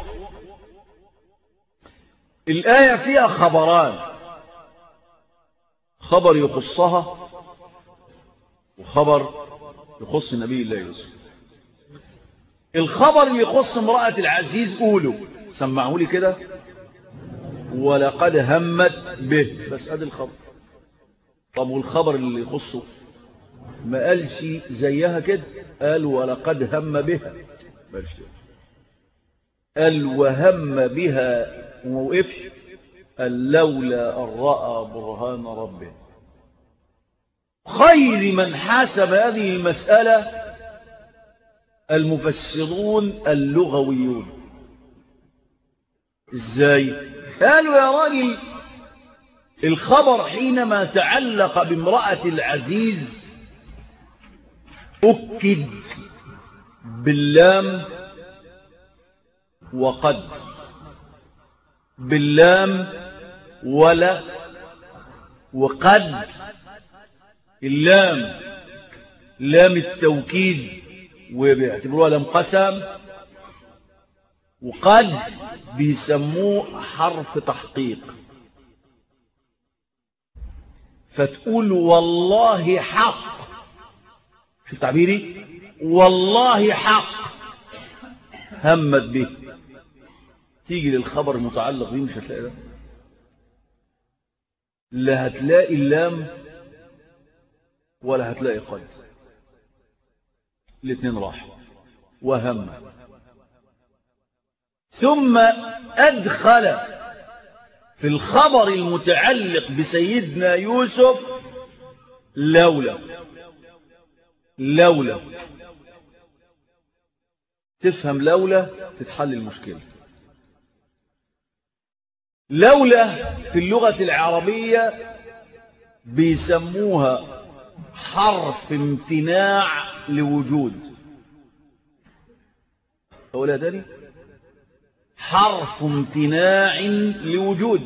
الآية فيها خبران خبر يخصها وخبر يخص النبي الله يوسف الخبر اللي يخص امرأة العزيز قولوا سمعوا لي كده ولقد همت به بس ادي الخبر طب والخبر اللي يخصه ما قالش زيها كده قال ولقد هم بها بلش قال وهم بها وموقفش قال لولا أن رأى برهان ربه خير من حاسب هذه المسألة المفسرون اللغويون ازاي قالوا يا راجل الخبر حينما تعلق بامرأة العزيز أكد باللام وقد باللام ولا وقد اللام لام التوكيد وبيعتبروها لام قسم وقد بيسموه حرف تحقيق فتقول والله حق شو تعبيري والله حق همت به تيجي للخبر المتعلق به مش هتلاقي ده لا هتلاقي اللام ولا هتلاقي قد الاثنين راحوا وهم ثم أدخل في الخبر المتعلق بسيدنا يوسف لولا لولا تفهم لولا تتحل المشكلة لولا في اللغة العربية بيسموها حرف امتناع لوجود أولا تاني حرف امتناع لوجود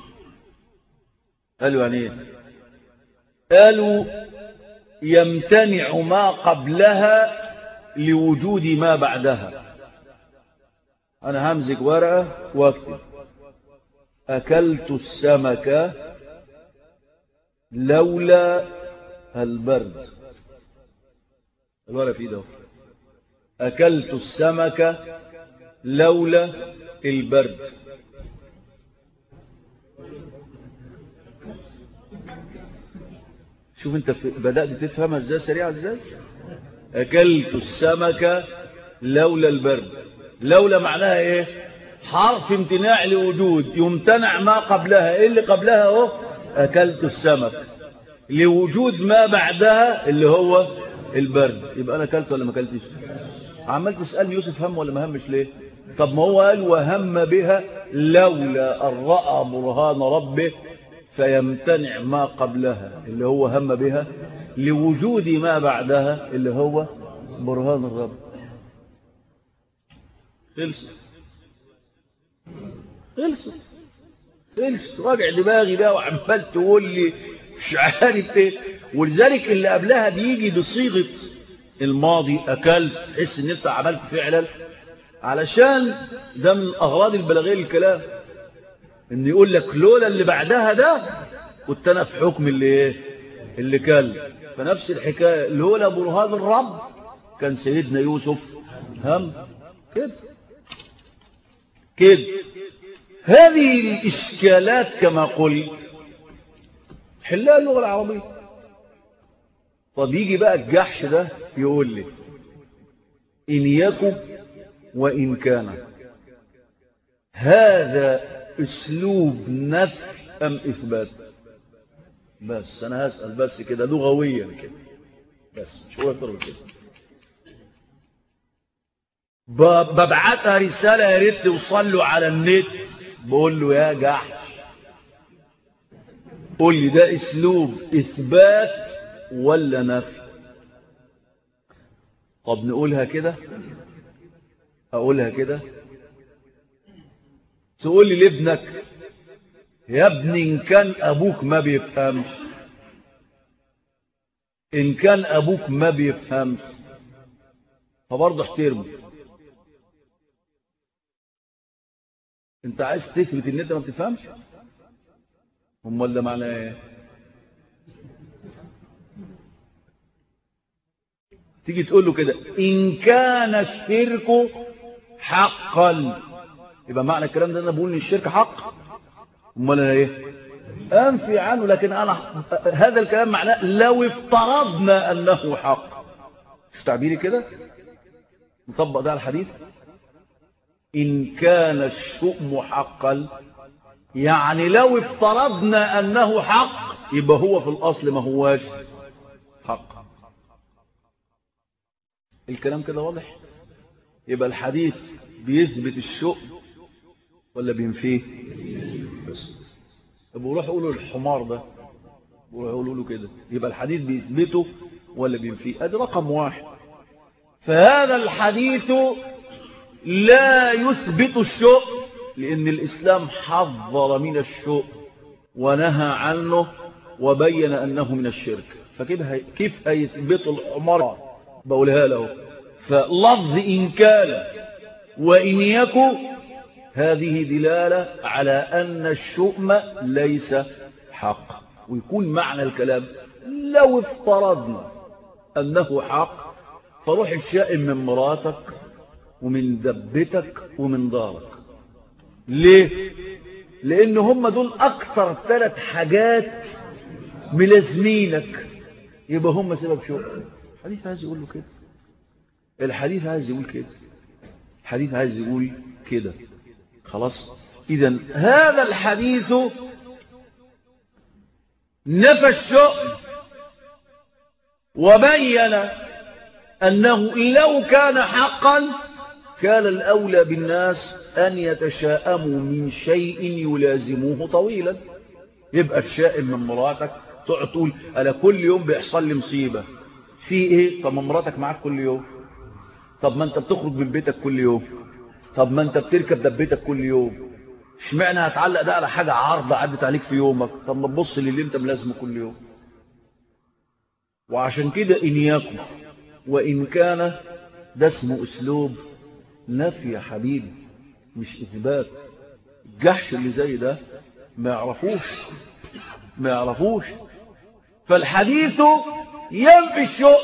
قالوا يعني ايه قالوا يمتنع ما قبلها لوجود ما بعدها انا همزج ورقة واكتب اكلت السمك لولا البرد الورقة في ده اكلت السمك لولا البرد شوف انت بدأت تفهمها ازاي سريعة ازاي اكلت السمك لولا البرد لولا معناها ايه حرف امتناع لوجود يمتنع ما قبلها ايه اللي قبلها اهو اكلت السمك لوجود ما بعدها اللي هو البرد يبقى انا اكلت ولا ما اكلتش عمال تسألني يوسف هم ولا ما همش ليه طب ما هو قال وهم بها لولا أن رأى برهان ربه فيمتنع ما قبلها اللي هو هم بها لوجود ما بعدها اللي هو برهان الرب خلصت خلصت خلصت راجع دماغي بقى وعمال تقول لي مش عارف ايه ولذلك اللي قبلها بيجي بصيغه الماضي اكلت تحس ان انت عملت فعلا علشان ده من اغراض البلاغيه للكلام ان يقول لك لولا اللي بعدها ده كنت انا في حكم اللي ايه اللي كل فنفس الحكايه لولا برهان الرب كان سيدنا يوسف هم كده كده هذه الاشكالات كما قلت حلها اللغه العربيه طب يجي بقى الجحش ده يقول لي إن يكن وإن كان هذا أسلوب نفي أم إثبات بس أنا هسأل بس كده لغويا كده بس مش هو أكتر من كده ببعتها رسالة يا ريت توصل له على النت بقول له يا جحش قول لي ده أسلوب إثبات ولا نفي طب نقولها كده اقولها كده تقول لي لابنك يا ابني ان كان ابوك ما بيفهمش ان كان ابوك ما بيفهمش فبرضه احترمه انت عايز تثبت ان انت ما بتفهمش امال ده معناه ايه تيجي تقول له كده إن كان الشرك حقا يبقى معنى الكلام ده أنا بقول إن الشرك حق أمال أنا إيه أنفي عنه لكن أنا هذا الكلام معناه لو افترضنا أنه حق شو تعبيري كده نطبق ده على الحديث إن كان الشؤم حقا يعني لو افترضنا أنه حق يبقى هو في الأصل ما هواش حق الكلام كده واضح يبقى الحديث بيثبت الشؤم ولا بينفيه بس طب وروح قولوا الحمار ده وروح قولوا له كده يبقى الحديث بيثبته ولا بينفيه ادي رقم واحد فهذا الحديث لا يثبت الشوء لأن الإسلام حذر من الشوء ونهى عنه وبين أنه من الشرك فكيف كيف هيثبت الحمار بقولها له فلفظ إن كان وإن يكو هذه دلالة على أن الشؤم ليس حق ويكون معنى الكلام لو افترضنا أنه حق فروح الشائم من مراتك ومن دبتك ومن دارك ليه لان هم دول اكثر ثلاث حاجات ملازمينك يبقى هم سبب شو الحديث عايز يقول له كده الحديث عايز يقول كده الحديث عايز يقول كده خلاص اذا هذا الحديث نفى الشؤم وبين أنه لو كان حقا كان الأولى بالناس أن يتشاءموا من شيء يلازموه طويلا يبقى تشائم من مراتك تقعد تقول أنا كل يوم بيحصل لي مصيبة في إيه طب ما مراتك معاك كل يوم طب ما أنت بتخرج من بيتك كل يوم طب ما أنت بتركب دبيتك كل يوم اشمعنى هتعلق ده على حاجة عارضة عدت عليك في يومك طب ما تبص للي انت ملازمه كل يوم وعشان كده إن يكن وإن كان ده اسمه أسلوب نفي يا حبيبي مش إثبات الجحش اللي زي ده ما يعرفوش ما يعرفوش فالحديث ينفي الشؤم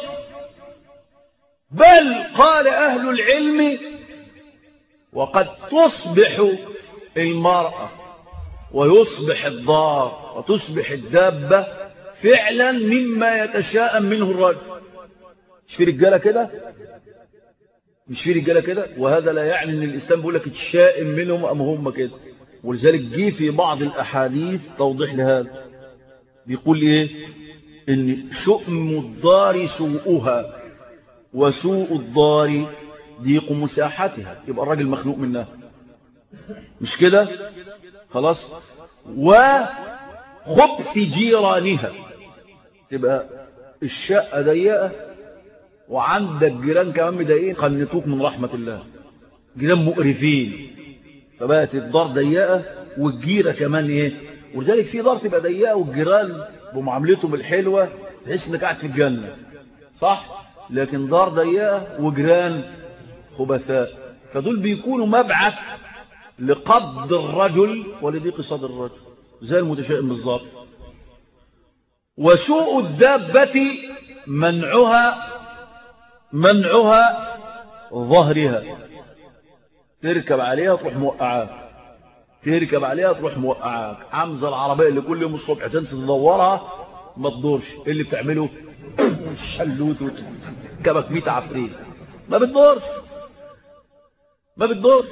بل قال أهل العلم وقد تصبح المرأة ويصبح الضار وتصبح الدابة فعلا مما يتشاءم منه الرجل مش في رجالة كده مش في رجالة كده وهذا لا يعني ان الاسلام بيقول لك تشائم منهم ام هم كده ولذلك جه في بعض الاحاديث توضيح لهذا بيقول ايه ان شؤم الدار سوءها وسوء الدار ضيق مساحتها يبقى الراجل مخلوق منها مش كده خلاص وخبث جيرانها تبقى الشقة ضيقة وعندك جيران كمان مضايقين قنطوك من رحمة الله جيران مقرفين فبقت الدار ضيقة والجيرة كمان ايه ولذلك في دار تبقى ضيقة والجيران بمعاملتهم الحلوة تحس انك قاعد في الجنة صح لكن دار ضيقة وجيران خبثاء فدول بيكونوا مبعث لقبض الرجل ولضيق صدر الرجل زي المتشائم بالظبط وسوء الدابة منعها منعها ظهرها تركب عليها تروح موقعاك تركب عليها تروح موقعاك عمزة العربية اللي كل يوم الصبح تنسى تدورها ما تدورش ايه اللي بتعمله شلوت وكبك ميت عفريت ما بتدورش ما بتدورش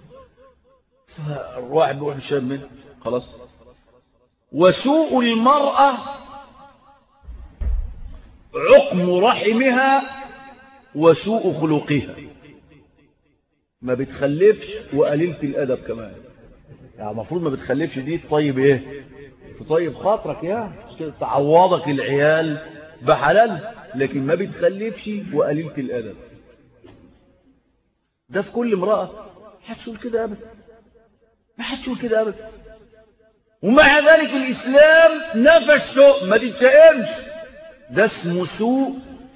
الواحد بيروح الشام منه خلاص وسوء المرأة عقم رحمها وسوء خلقها ما بتخلفش وقليلة الأدب كمان يعني المفروض ما بتخلفش دي طيب ايه تطيب خاطرك يعني تعوضك العيال بحلال لكن ما بتخلفش وقليلة الأدب ده في كل امرأة حدش يقول كده أبدا ما حدش يقول كده أبدا ومع ذلك الإسلام نفى السوء ما تتشائمش ده اسمه سوء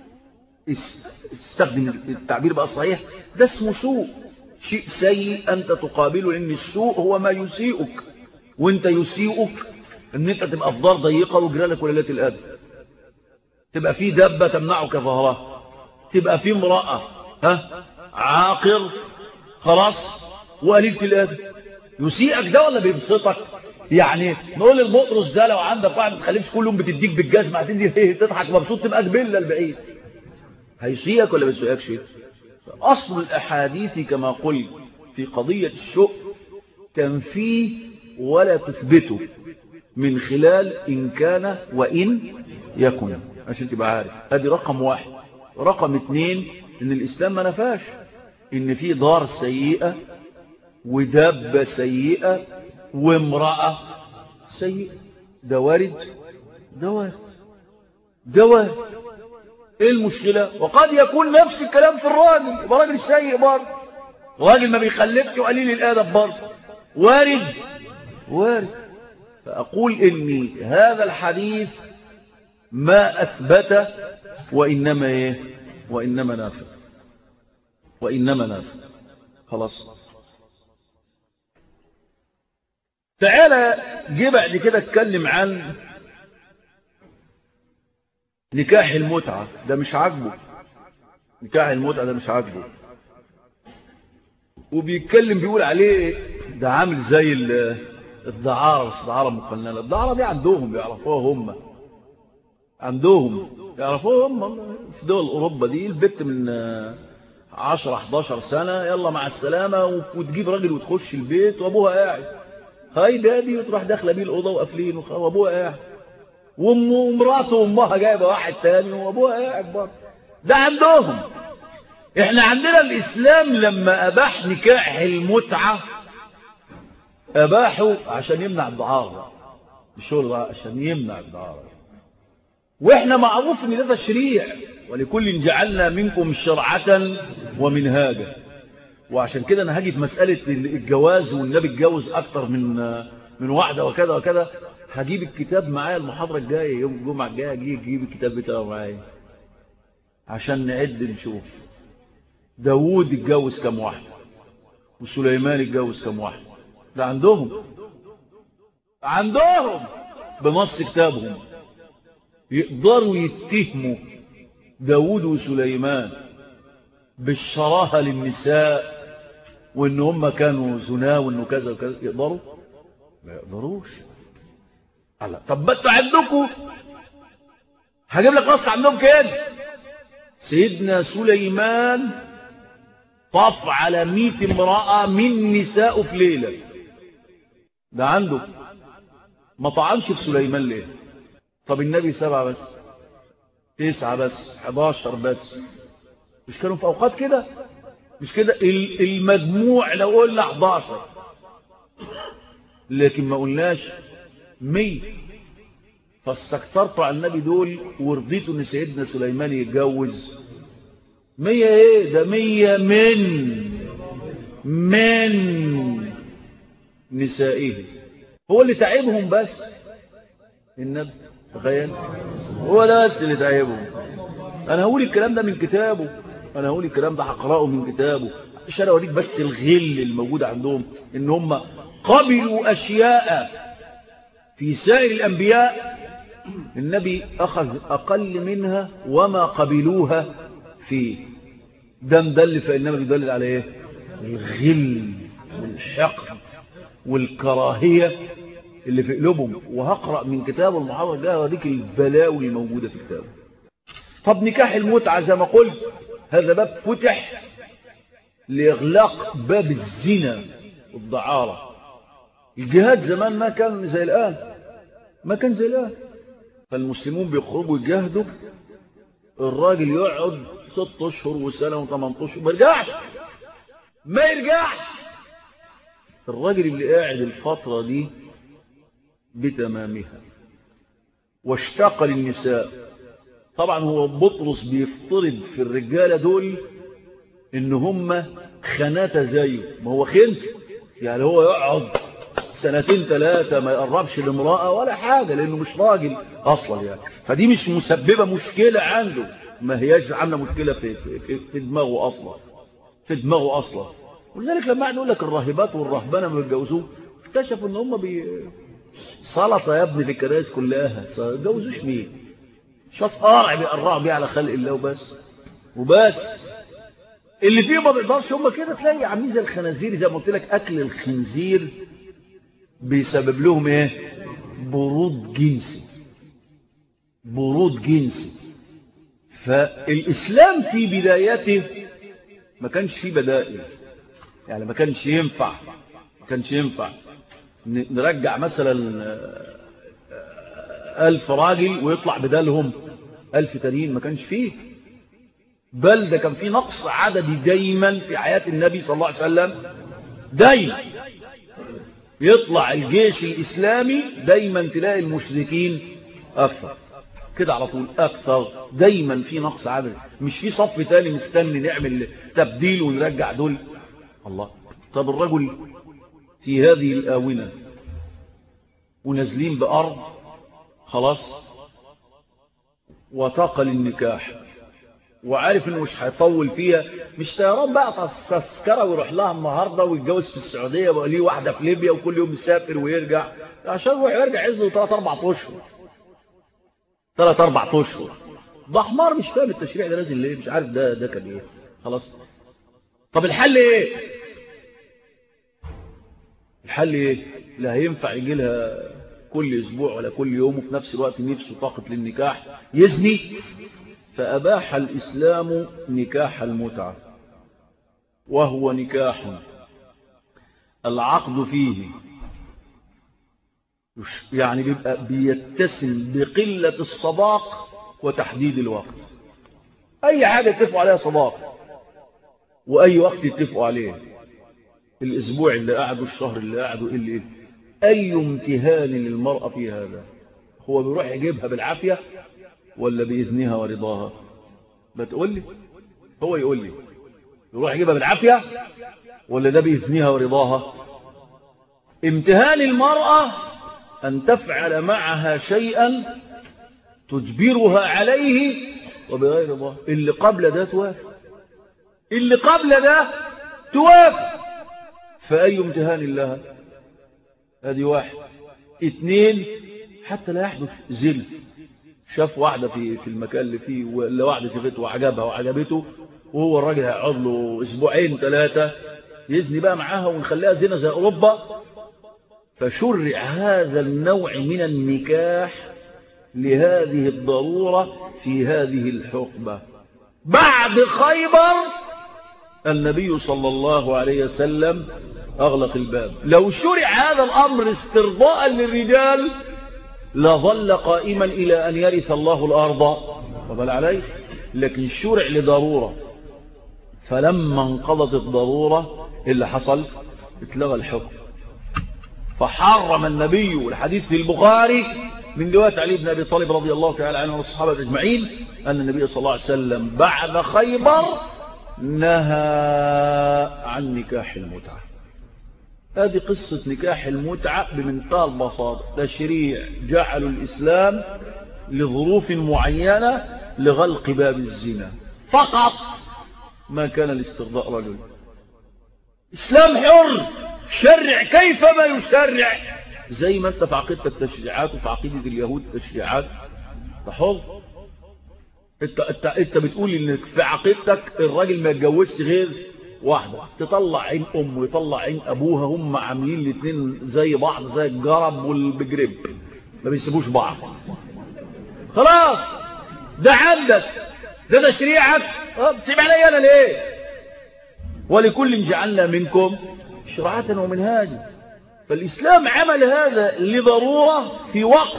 استخدم التعبير بقى الصحيح ده اسمه سوء شيء سيء أنت تقابله لأن السوء هو ما يسيئك وانت يسيئك ان انت تبقى في دار ضيقة وجرالك وليلة الأدب تبقى في دبة تمنعك ظهرها تبقى في امرأة ها عاقر خلاص وقليلة الأدب يسيئك ده ولا بيبسطك يعني نقول المطرس ده لو عندك واحد متخلفش كل يوم بتديك بالجزمة هتدي تضحك مبسوط تبقى جبلة البعيد هيسيئك ولا بيسيئكش أصل الأحاديث كما قلت في قضية الشؤم تنفيه ولا تثبته من خلال إن كان وإن يكن عشان تبقى عارف ادي رقم واحد رقم اتنين ان الإسلام ما نفاش ان في دار سيئة ودابة سيئة وامرأة سيئة ده وارد ده وارد ده وارد ايه المشكلة وقد يكون نفس الكلام في الراجل يبقى راجل سيء برضه راجل ما بيخلفش وقليل الادب برضه وارد وارد فاقول ان هذا الحديث ما اثبت وانما ايه وانما نافع وانما نافع خلاص تعالى جه بعد كده اتكلم عن نكاح المتعة ده مش عاجبه نكاح المتعة ده مش عاجبه وبيتكلم بيقول عليه ده عامل زي الدعارة بس دعارة مقننة الدعارة دي عندهم بيعرفوها هم عندهم يعرفوها هم في دول أوروبا دي البت من 10 11 سنة يلا مع السلامة وتجيب راجل وتخش البيت وابوها قاعد هاي دادي وتروح داخله بيه الأوضة وقافلين وابوها قاعد وامه ومراته وامها جايبه واحد تاني وابوها قاعد برضه ده عندهم احنا عندنا الاسلام لما اباح نكاح المتعه اباحه عشان يمنع الدعاره الشغل ده عشان يمنع الدعاره واحنا معروف ان ده تشريع ولكل جعلنا منكم شرعه ومنهاجا وعشان كده انا هاجي في مساله الجواز والنبي اتجوز اكتر من من واحده وكذا وكذا هجيب الكتاب معايا المحاضرة الجاية يوم الجمعة الجاية اجي اجيب الكتاب بتاعه معايا عشان نعد نشوف داوود اتجوز كم واحدة وسليمان اتجوز كم واحدة ده عندهم عندهم بنص كتابهم يقدروا يتهموا داوود وسليمان بالشراهة للنساء وان هم كانوا زنا وانه كذا وكذا يقدروا ما يقدروش الله طب انتوا عندكم هجيب لك نص عندهم كده سيدنا سليمان طاف على مئة امرأة من نساء في ليلة ده عنده ما طعنش في سليمان ليه طب النبي سبعة بس تسعة بس حداشر بس مش كانوا في أوقات كده مش كده المجموع لو قلنا 11 لكن ما قلناش مية فاستكترتوا على النبي دول ورضيتوا ان سيدنا سليمان يتجوز مية ايه ده مية من من نسائه هو اللي تعبهم بس النبي تخيل هو ده بس اللي تعبهم انا هقول الكلام ده من كتابه انا هقول الكلام ده هقراه من كتابه عشان اوريك بس الغل الموجود عندهم ان هم قبلوا اشياء في سائر الأنبياء النبي أخذ أقل منها وما قبلوها فيه ده مدل فإنما بيدلل على إيه الغل والحقد والكراهية اللي في قلوبهم وهقرأ من كتاب المحاضرة الجاية وديك البلاوي الموجودة في كتابه طب نكاح المتعة زي ما قلت هذا باب فتح لإغلاق باب الزنا والدعارة الجهاد زمان ما كان زي الآن ما كان زي الآن فالمسلمون بيخرجوا يجاهدوا الراجل يقعد ست اشهر وسنة وثمان اشهر ما يرجعش ما يرجعش الراجل اللي قاعد الفترة دي بتمامها واشتاق للنساء طبعا هو بطرس بيفترض في الرجالة دول ان هم خناتة زيه ما هو خنت يعني هو يقعد سنتين ثلاثة ما يقربش لامرأة ولا حاجة لأنه مش راجل أصلا يعني فدي مش مسببة مشكلة عنده ما هياش عاملة مشكلة في, في, في دماغه أصلا في دماغه أصلا ولذلك لما يقول لك الراهبات والرهبانة ما بيتجوزوه اكتشفوا ان هم بي سلطة يا ابني في الكنائس كلها ما يتجوزوش مين شوف قارع بيقرعوا بيه على خلق الله وبس وبس اللي فيه ما بيقدرش هم كده تلاقي عاملين زي الخنازير زي ما قلت لك اكل الخنزير بيسبب لهم ايه برود جنسي برود جنسي فالاسلام في بدايته ما كانش فيه بدائل يعني ما كانش ينفع ما كانش ينفع نرجع مثلا ألف راجل ويطلع بدالهم ألف تانيين ما كانش فيه بل ده كان فيه نقص عددي دايما في حياة النبي صلى الله عليه وسلم دايما يطلع الجيش الإسلامي دايما تلاقي المشركين أكثر كده على طول أكثر دايما في نقص عدد مش في صف تاني مستني نعمل تبديل ونرجع دول الله طب الرجل في هذه الآونة ونازلين بأرض خلاص وتقل النكاح وعارف انه مش هيطول فيها مش طيران بقى تذكره ويروح لها النهارده ويتجوز في السعوديه ويبقى ليه واحده في ليبيا وكل يوم يسافر ويرجع عشان يروح يرجع عايز له 3 4 اشهر 3 4 اشهر ده حمار مش فاهم التشريع ده نازل ليه مش عارف ده ده كان ايه خلاص طب الحل ايه الحل ايه لا هينفع يجي لها كل اسبوع ولا كل يوم وفي نفس الوقت نفسه طاقه للنكاح يزني فأباح الإسلام نكاح المتعة وهو نكاح العقد فيه يعني بيبقى بيتسم بقلة الصداق وتحديد الوقت أي حاجة اتفقوا عليها صداق وأي وقت اتفقوا عليه الأسبوع اللي قعدوا الشهر اللي قعدوا اللي إيه أي امتهان للمرأة في هذا هو بيروح يجيبها بالعافية ولا بإذنها ورضاها بتقول لي هو يقول لي يروح يجيبها بالعافية ولا ده بإذنها ورضاها امتهان المرأة أن تفعل معها شيئا تجبرها عليه وبغير رضاها اللي قبل ده توافق اللي قبل ده توافق فأي امتهان لها هذه واحد اثنين حتى لا يحدث زنا شاف واحدة في في المكان اللي فيه ولا واحدة شافته وعجبها وعجبته وهو الراجل هيقعد له اسبوعين ثلاثة يزني بقى معاها ونخليها زنا زي اوروبا فشرع هذا النوع من النكاح لهذه الضرورة في هذه الحقبة بعد خيبر النبي صلى الله عليه وسلم أغلق الباب لو شرع هذا الأمر استرضاء للرجال لظل قائما إلى أن يرث الله الأرض وبل عليه لكن شرع لضرورة فلما انقضت الضرورة اللي حصل اتلغى الحكم فحرم النبي والحديث في البخاري من رواية علي بن أبي طالب رضي الله تعالى عنه والصحابة أجمعين أن النبي صلى الله عليه وسلم بعد خيبر نهى عن نكاح المتعة هذه قصة نكاح المتعة بمنتهى البساطة تشريع جعل الإسلام لظروف معينة لغلق باب الزنا فقط ما كان لاسترضاء رجل إسلام حر شرع كيفما يشرع زي ما انت في عقيدة التشريعات وفي عقيدة اليهود التشريعات تحر انت, انت, انت بتقول انك في عقيدتك الراجل ما يتجوزش غير واحدة تطلع عين أم ويطلع عين أبوها هم عاملين الاثنين زي بعض زي الجرب والبجرب ما بيسيبوش بعض خلاص ده عندك ده تشريعك بتسيب علي أنا ليه ولكل جعلنا منكم شرعة ومنهاجا فالإسلام عمل هذا لضرورة في وقت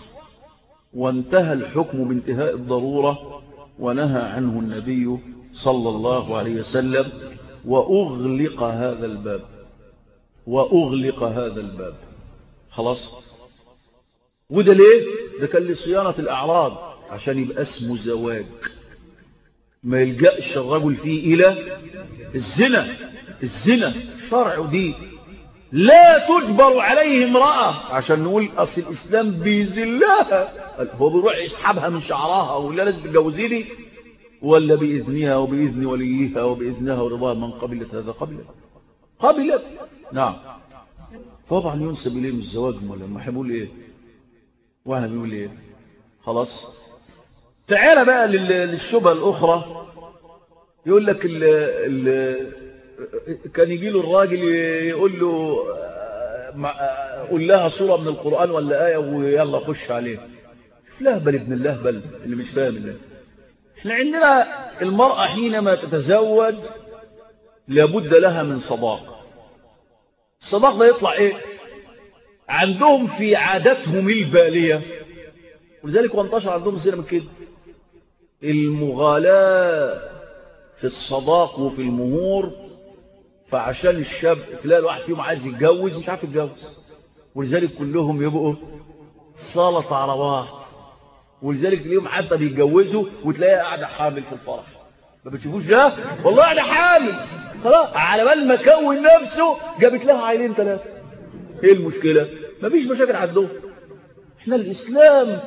وانتهى الحكم بانتهاء الضرورة ونهى عنه النبي صلى الله عليه وسلم وأغلق هذا الباب وأغلق هذا الباب خلاص وده ليه ده كان لصيانة الأعراض عشان يبقى اسمه زواج ما يلجأش الرجل فيه إلى الزنا الزنا شرع ودين لا تجبر عليه امرأة عشان نقول أصل الإسلام بيذلها هو بيروح يسحبها من شعرها ولا لازم تتجوزيني ولا بإذنها وبإذن وليها وبإذنها ورضاها من قبلت هذا قبلت قبلت نعم طبعا ينسب إليهم الزواج ولا ما هيقول إيه واحنا بيقول إيه خلاص تعالى بقى للشبهة الأخرى يقول لك ال ال كان يجي له الراجل يقول له قول لها صورة من القرآن ولا آية ويلا خش عليه لهبل ابن اللهبل اللي مش فاهم الله احنا عندنا المرأة حينما تتزوج لابد لها من صداق الصداق ده يطلع ايه عندهم في عاداتهم البالية ولذلك وانتشر عندهم زي من كده المغالاة في الصداق وفي المهور فعشان الشاب تلاقي الواحد فيهم عايز يتجوز مش عارف يتجوز ولذلك كلهم يبقوا سلط على بعض ولذلك اليوم حتى بيتجوزوا وتلاقيها قاعدة حامل في الفرح ما بتشوفوش ده والله قاعدة حامل خلاص على بال ما كون نفسه جابت لها عيلين ثلاثة ايه المشكلة مفيش مشاكل عندهم احنا الاسلام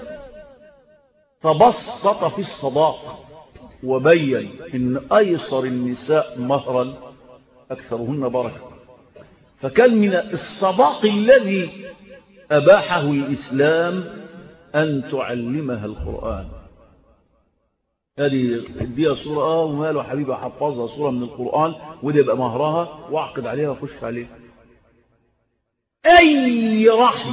تبسط في الصداقة وبين ان ايسر النساء مهرا اكثرهن بركة فكان من الصداق الذي اباحه الاسلام ان تعلمها القرآن هذه اديها صورة اه وماله حبيبي حفظها صورة من القرآن وده يبقى مهرها واعقد عليها وخش عليها اي رحمة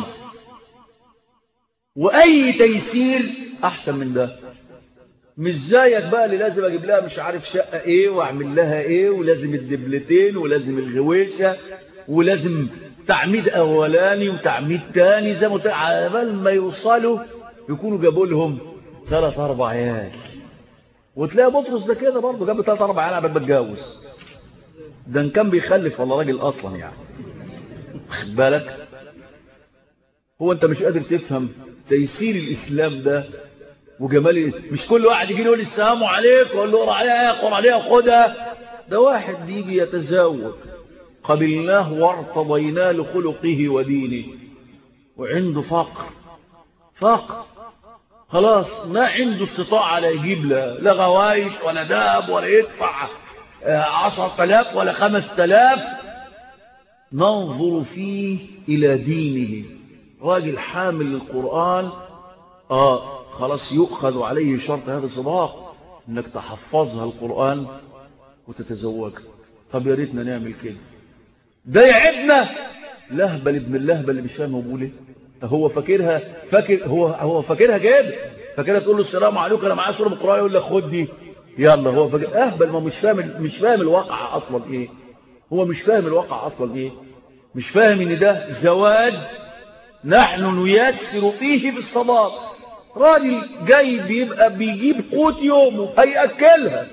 واي تيسير احسن من ده مش زيك بقى اللي لازم اجيب لها مش عارف شقة ايه واعمل لها ايه ولازم الدبلتين ولازم الغويشة ولازم تعميد اولاني وتعميد تاني زي ما على بال ما يوصلوا يكونوا جابوا لهم ثلاث اربع عيال وتلاقي بطرس ده كده برضه جاب ثلاث اربع عيال قبل ما اتجوز ده ان كان بيخلف ولا راجل اصلا يعني خد بالك هو انت مش قادر تفهم تيسير الاسلام ده وجمال مش كل واحد يجي يقول السلام عليكم ويقول له قر عليها قر عليها خدها ده واحد يجي يتزوج قبلناه وارتضيناه لخلقه ودينه وعنده فقر فقر خلاص ما عنده استطاعة لا يجيب لا, لا غوايش ولا داب ولا يدفع عشر تلاف ولا خمس تلاف ننظر فيه إلى دينه راجل حامل للقرآن آه خلاص يؤخذ عليه شرط هذا الصداق انك تحفظها القرآن وتتزوجها طب يا ريتنا نعمل كده ده يعبنا لهبل ابن اللهبل اللي مش فاهم هو بيقول ايه هو فاكرها فاكر هو هو فاكرها كده فاكرها تقول له السلام عليكم انا معايا سوره من القران يقول لك خد دي يلا هو فاكر اهبل ما مش فاهم مش فاهم الواقع اصلا ايه هو مش فاهم الواقع اصلا ايه مش فاهم ان ده زواج نحن نيسر فيه بالصداق راجل جاي بيبقى بيجيب قوت يومه هيأكلها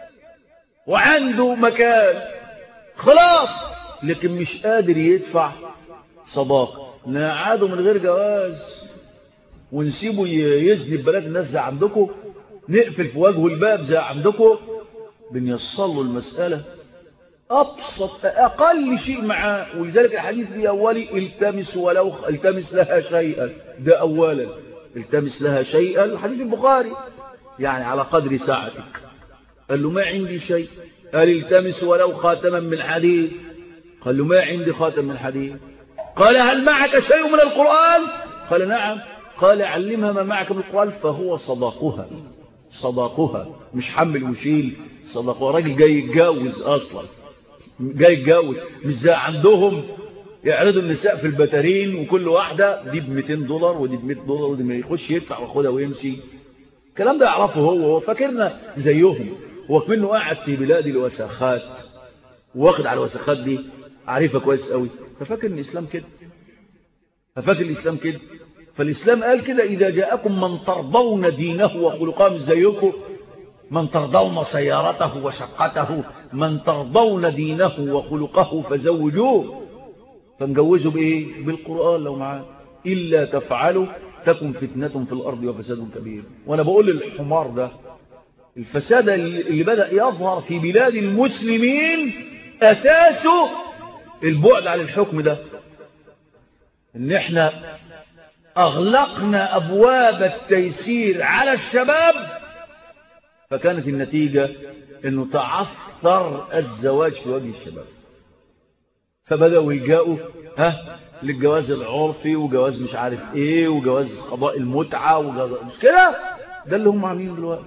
وعنده مكان خلاص لكن مش قادر يدفع صداقة نقعده من غير جواز ونسيبه يزني ببلاد الناس زي عندكم نقفل في وجهه الباب زي عندكم بنيصل له المسألة أبسط أقل شيء معاه ولذلك الحديث في أولي التمس ولو التمس لها شيئا ده أولا التمس لها شيئا الحديث البخاري يعني على قدر ساعتك قال له ما عندي شيء قال التمس ولو خاتما من حديد قال له ما عندي خاتم من حديد قال هل معك شيء من القرآن قال نعم قال علمها ما معك من القرآن فهو صداقها صداقها مش حمل وشيل صداقها راجل جاي يتجوز أصلا جاي يتجوز مش زي عندهم يعرضوا النساء في البتارين وكل واحدة دي ب 200 دولار ودي ب 100 دولار ودي ما يخش يدفع وياخدها ويمشي الكلام ده يعرفه هو هو فاكرنا زيهم هو كمنه قاعد في بلاد الوساخات واخد على الوساخات دي عارفها كويس قوي ففاكر ان الاسلام كده ففاكر الاسلام كده فالاسلام قال كده اذا جاءكم من ترضون دينه وخلقه مش زيكم من ترضون سيارته وشقته من ترضون دينه وخلقه فزوجوه فنجوزه بايه بالقران لو معاه الا تفعلوا تكن فتنه في الارض وفساد كبير وانا بقول للحمار ده الفساد اللي بدا يظهر في بلاد المسلمين اساسه البعد عن الحكم ده ان احنا اغلقنا ابواب التيسير على الشباب فكانت النتيجة انه تعثر الزواج في وجه الشباب فبدأوا يلجأوا ها للجواز العرفي وجواز مش عارف ايه وجواز قضاء المتعة وجواز مش كده ده اللي هم عاملينه دلوقتي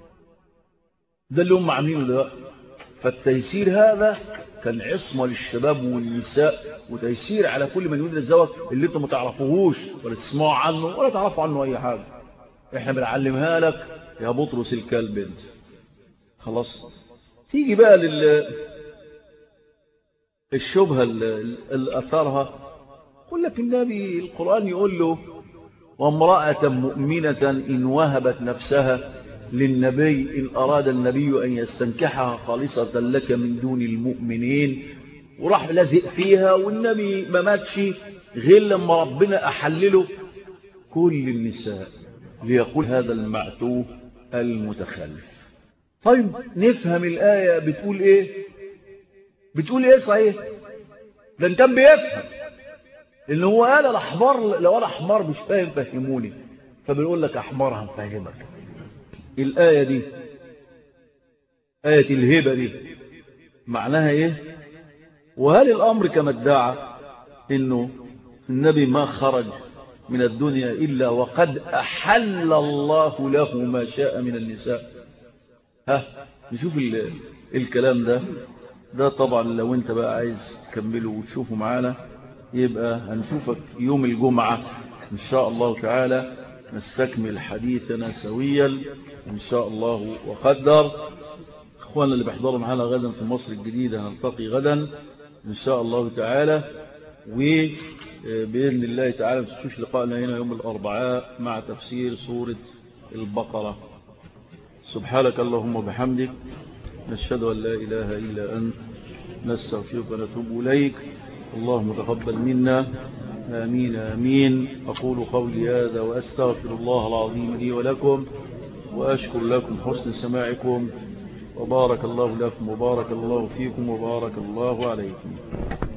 ده اللي هم عاملينه دلوقتي فالتيسير هذا كان عصمة للشباب والنساء وتيسير على كل من يريد الزواج اللي انتم ما تعرفوهوش ولا تسمعوا عنه ولا تعرفوا عنه اي حاجة احنا بنعلمها لك يا بطرس الكلب انت خلاص تيجي بقى لل الشبهة اللي أثرها يقول لك النبي القرآن يقول له وامرأة مؤمنة إن وهبت نفسها للنبي إن أراد النبي أن يستنكحها خالصة لك من دون المؤمنين وراح لازق فيها والنبي ما ماتش غير لما ربنا أحلله كل النساء ليقول هذا المعتوه المتخلف طيب نفهم الآية بتقول ايه بتقول ايه صحيح ده انت بيفهم ان هو قال الاحمر لو انا احمر مش فاهم فهموني فبنقول لك احمر هنفهمك الآية دي آية الهبة دي معناها ايه وهل الامر كما ادعى انه النبي ما خرج من الدنيا إلا وقد أحل الله له ما شاء من النساء ها نشوف الكلام ده ده طبعا لو انت بقى عايز تكمله وتشوفه معانا يبقى هنشوفك يوم الجمعة إن شاء الله تعالى نستكمل حديثنا سويا إن شاء الله وقدر إخواننا اللي بيحضروا معانا غدا في مصر الجديدة هنلتقي غدا إن شاء الله تعالى وبإذن الله تعالى ما تشوفش لقائنا هنا يوم الأربعاء مع تفسير سورة البقرة سبحانك اللهم وبحمدك نشهد أن لا إله إلا أنت نستغفرك ونتوب إليك اللهم تقبل منا آمين آمين أقول قولي هذا وأستغفر الله العظيم لي ولكم وأشكر لكم حسن سماعكم وبارك الله لكم وبارك الله فيكم وبارك الله عليكم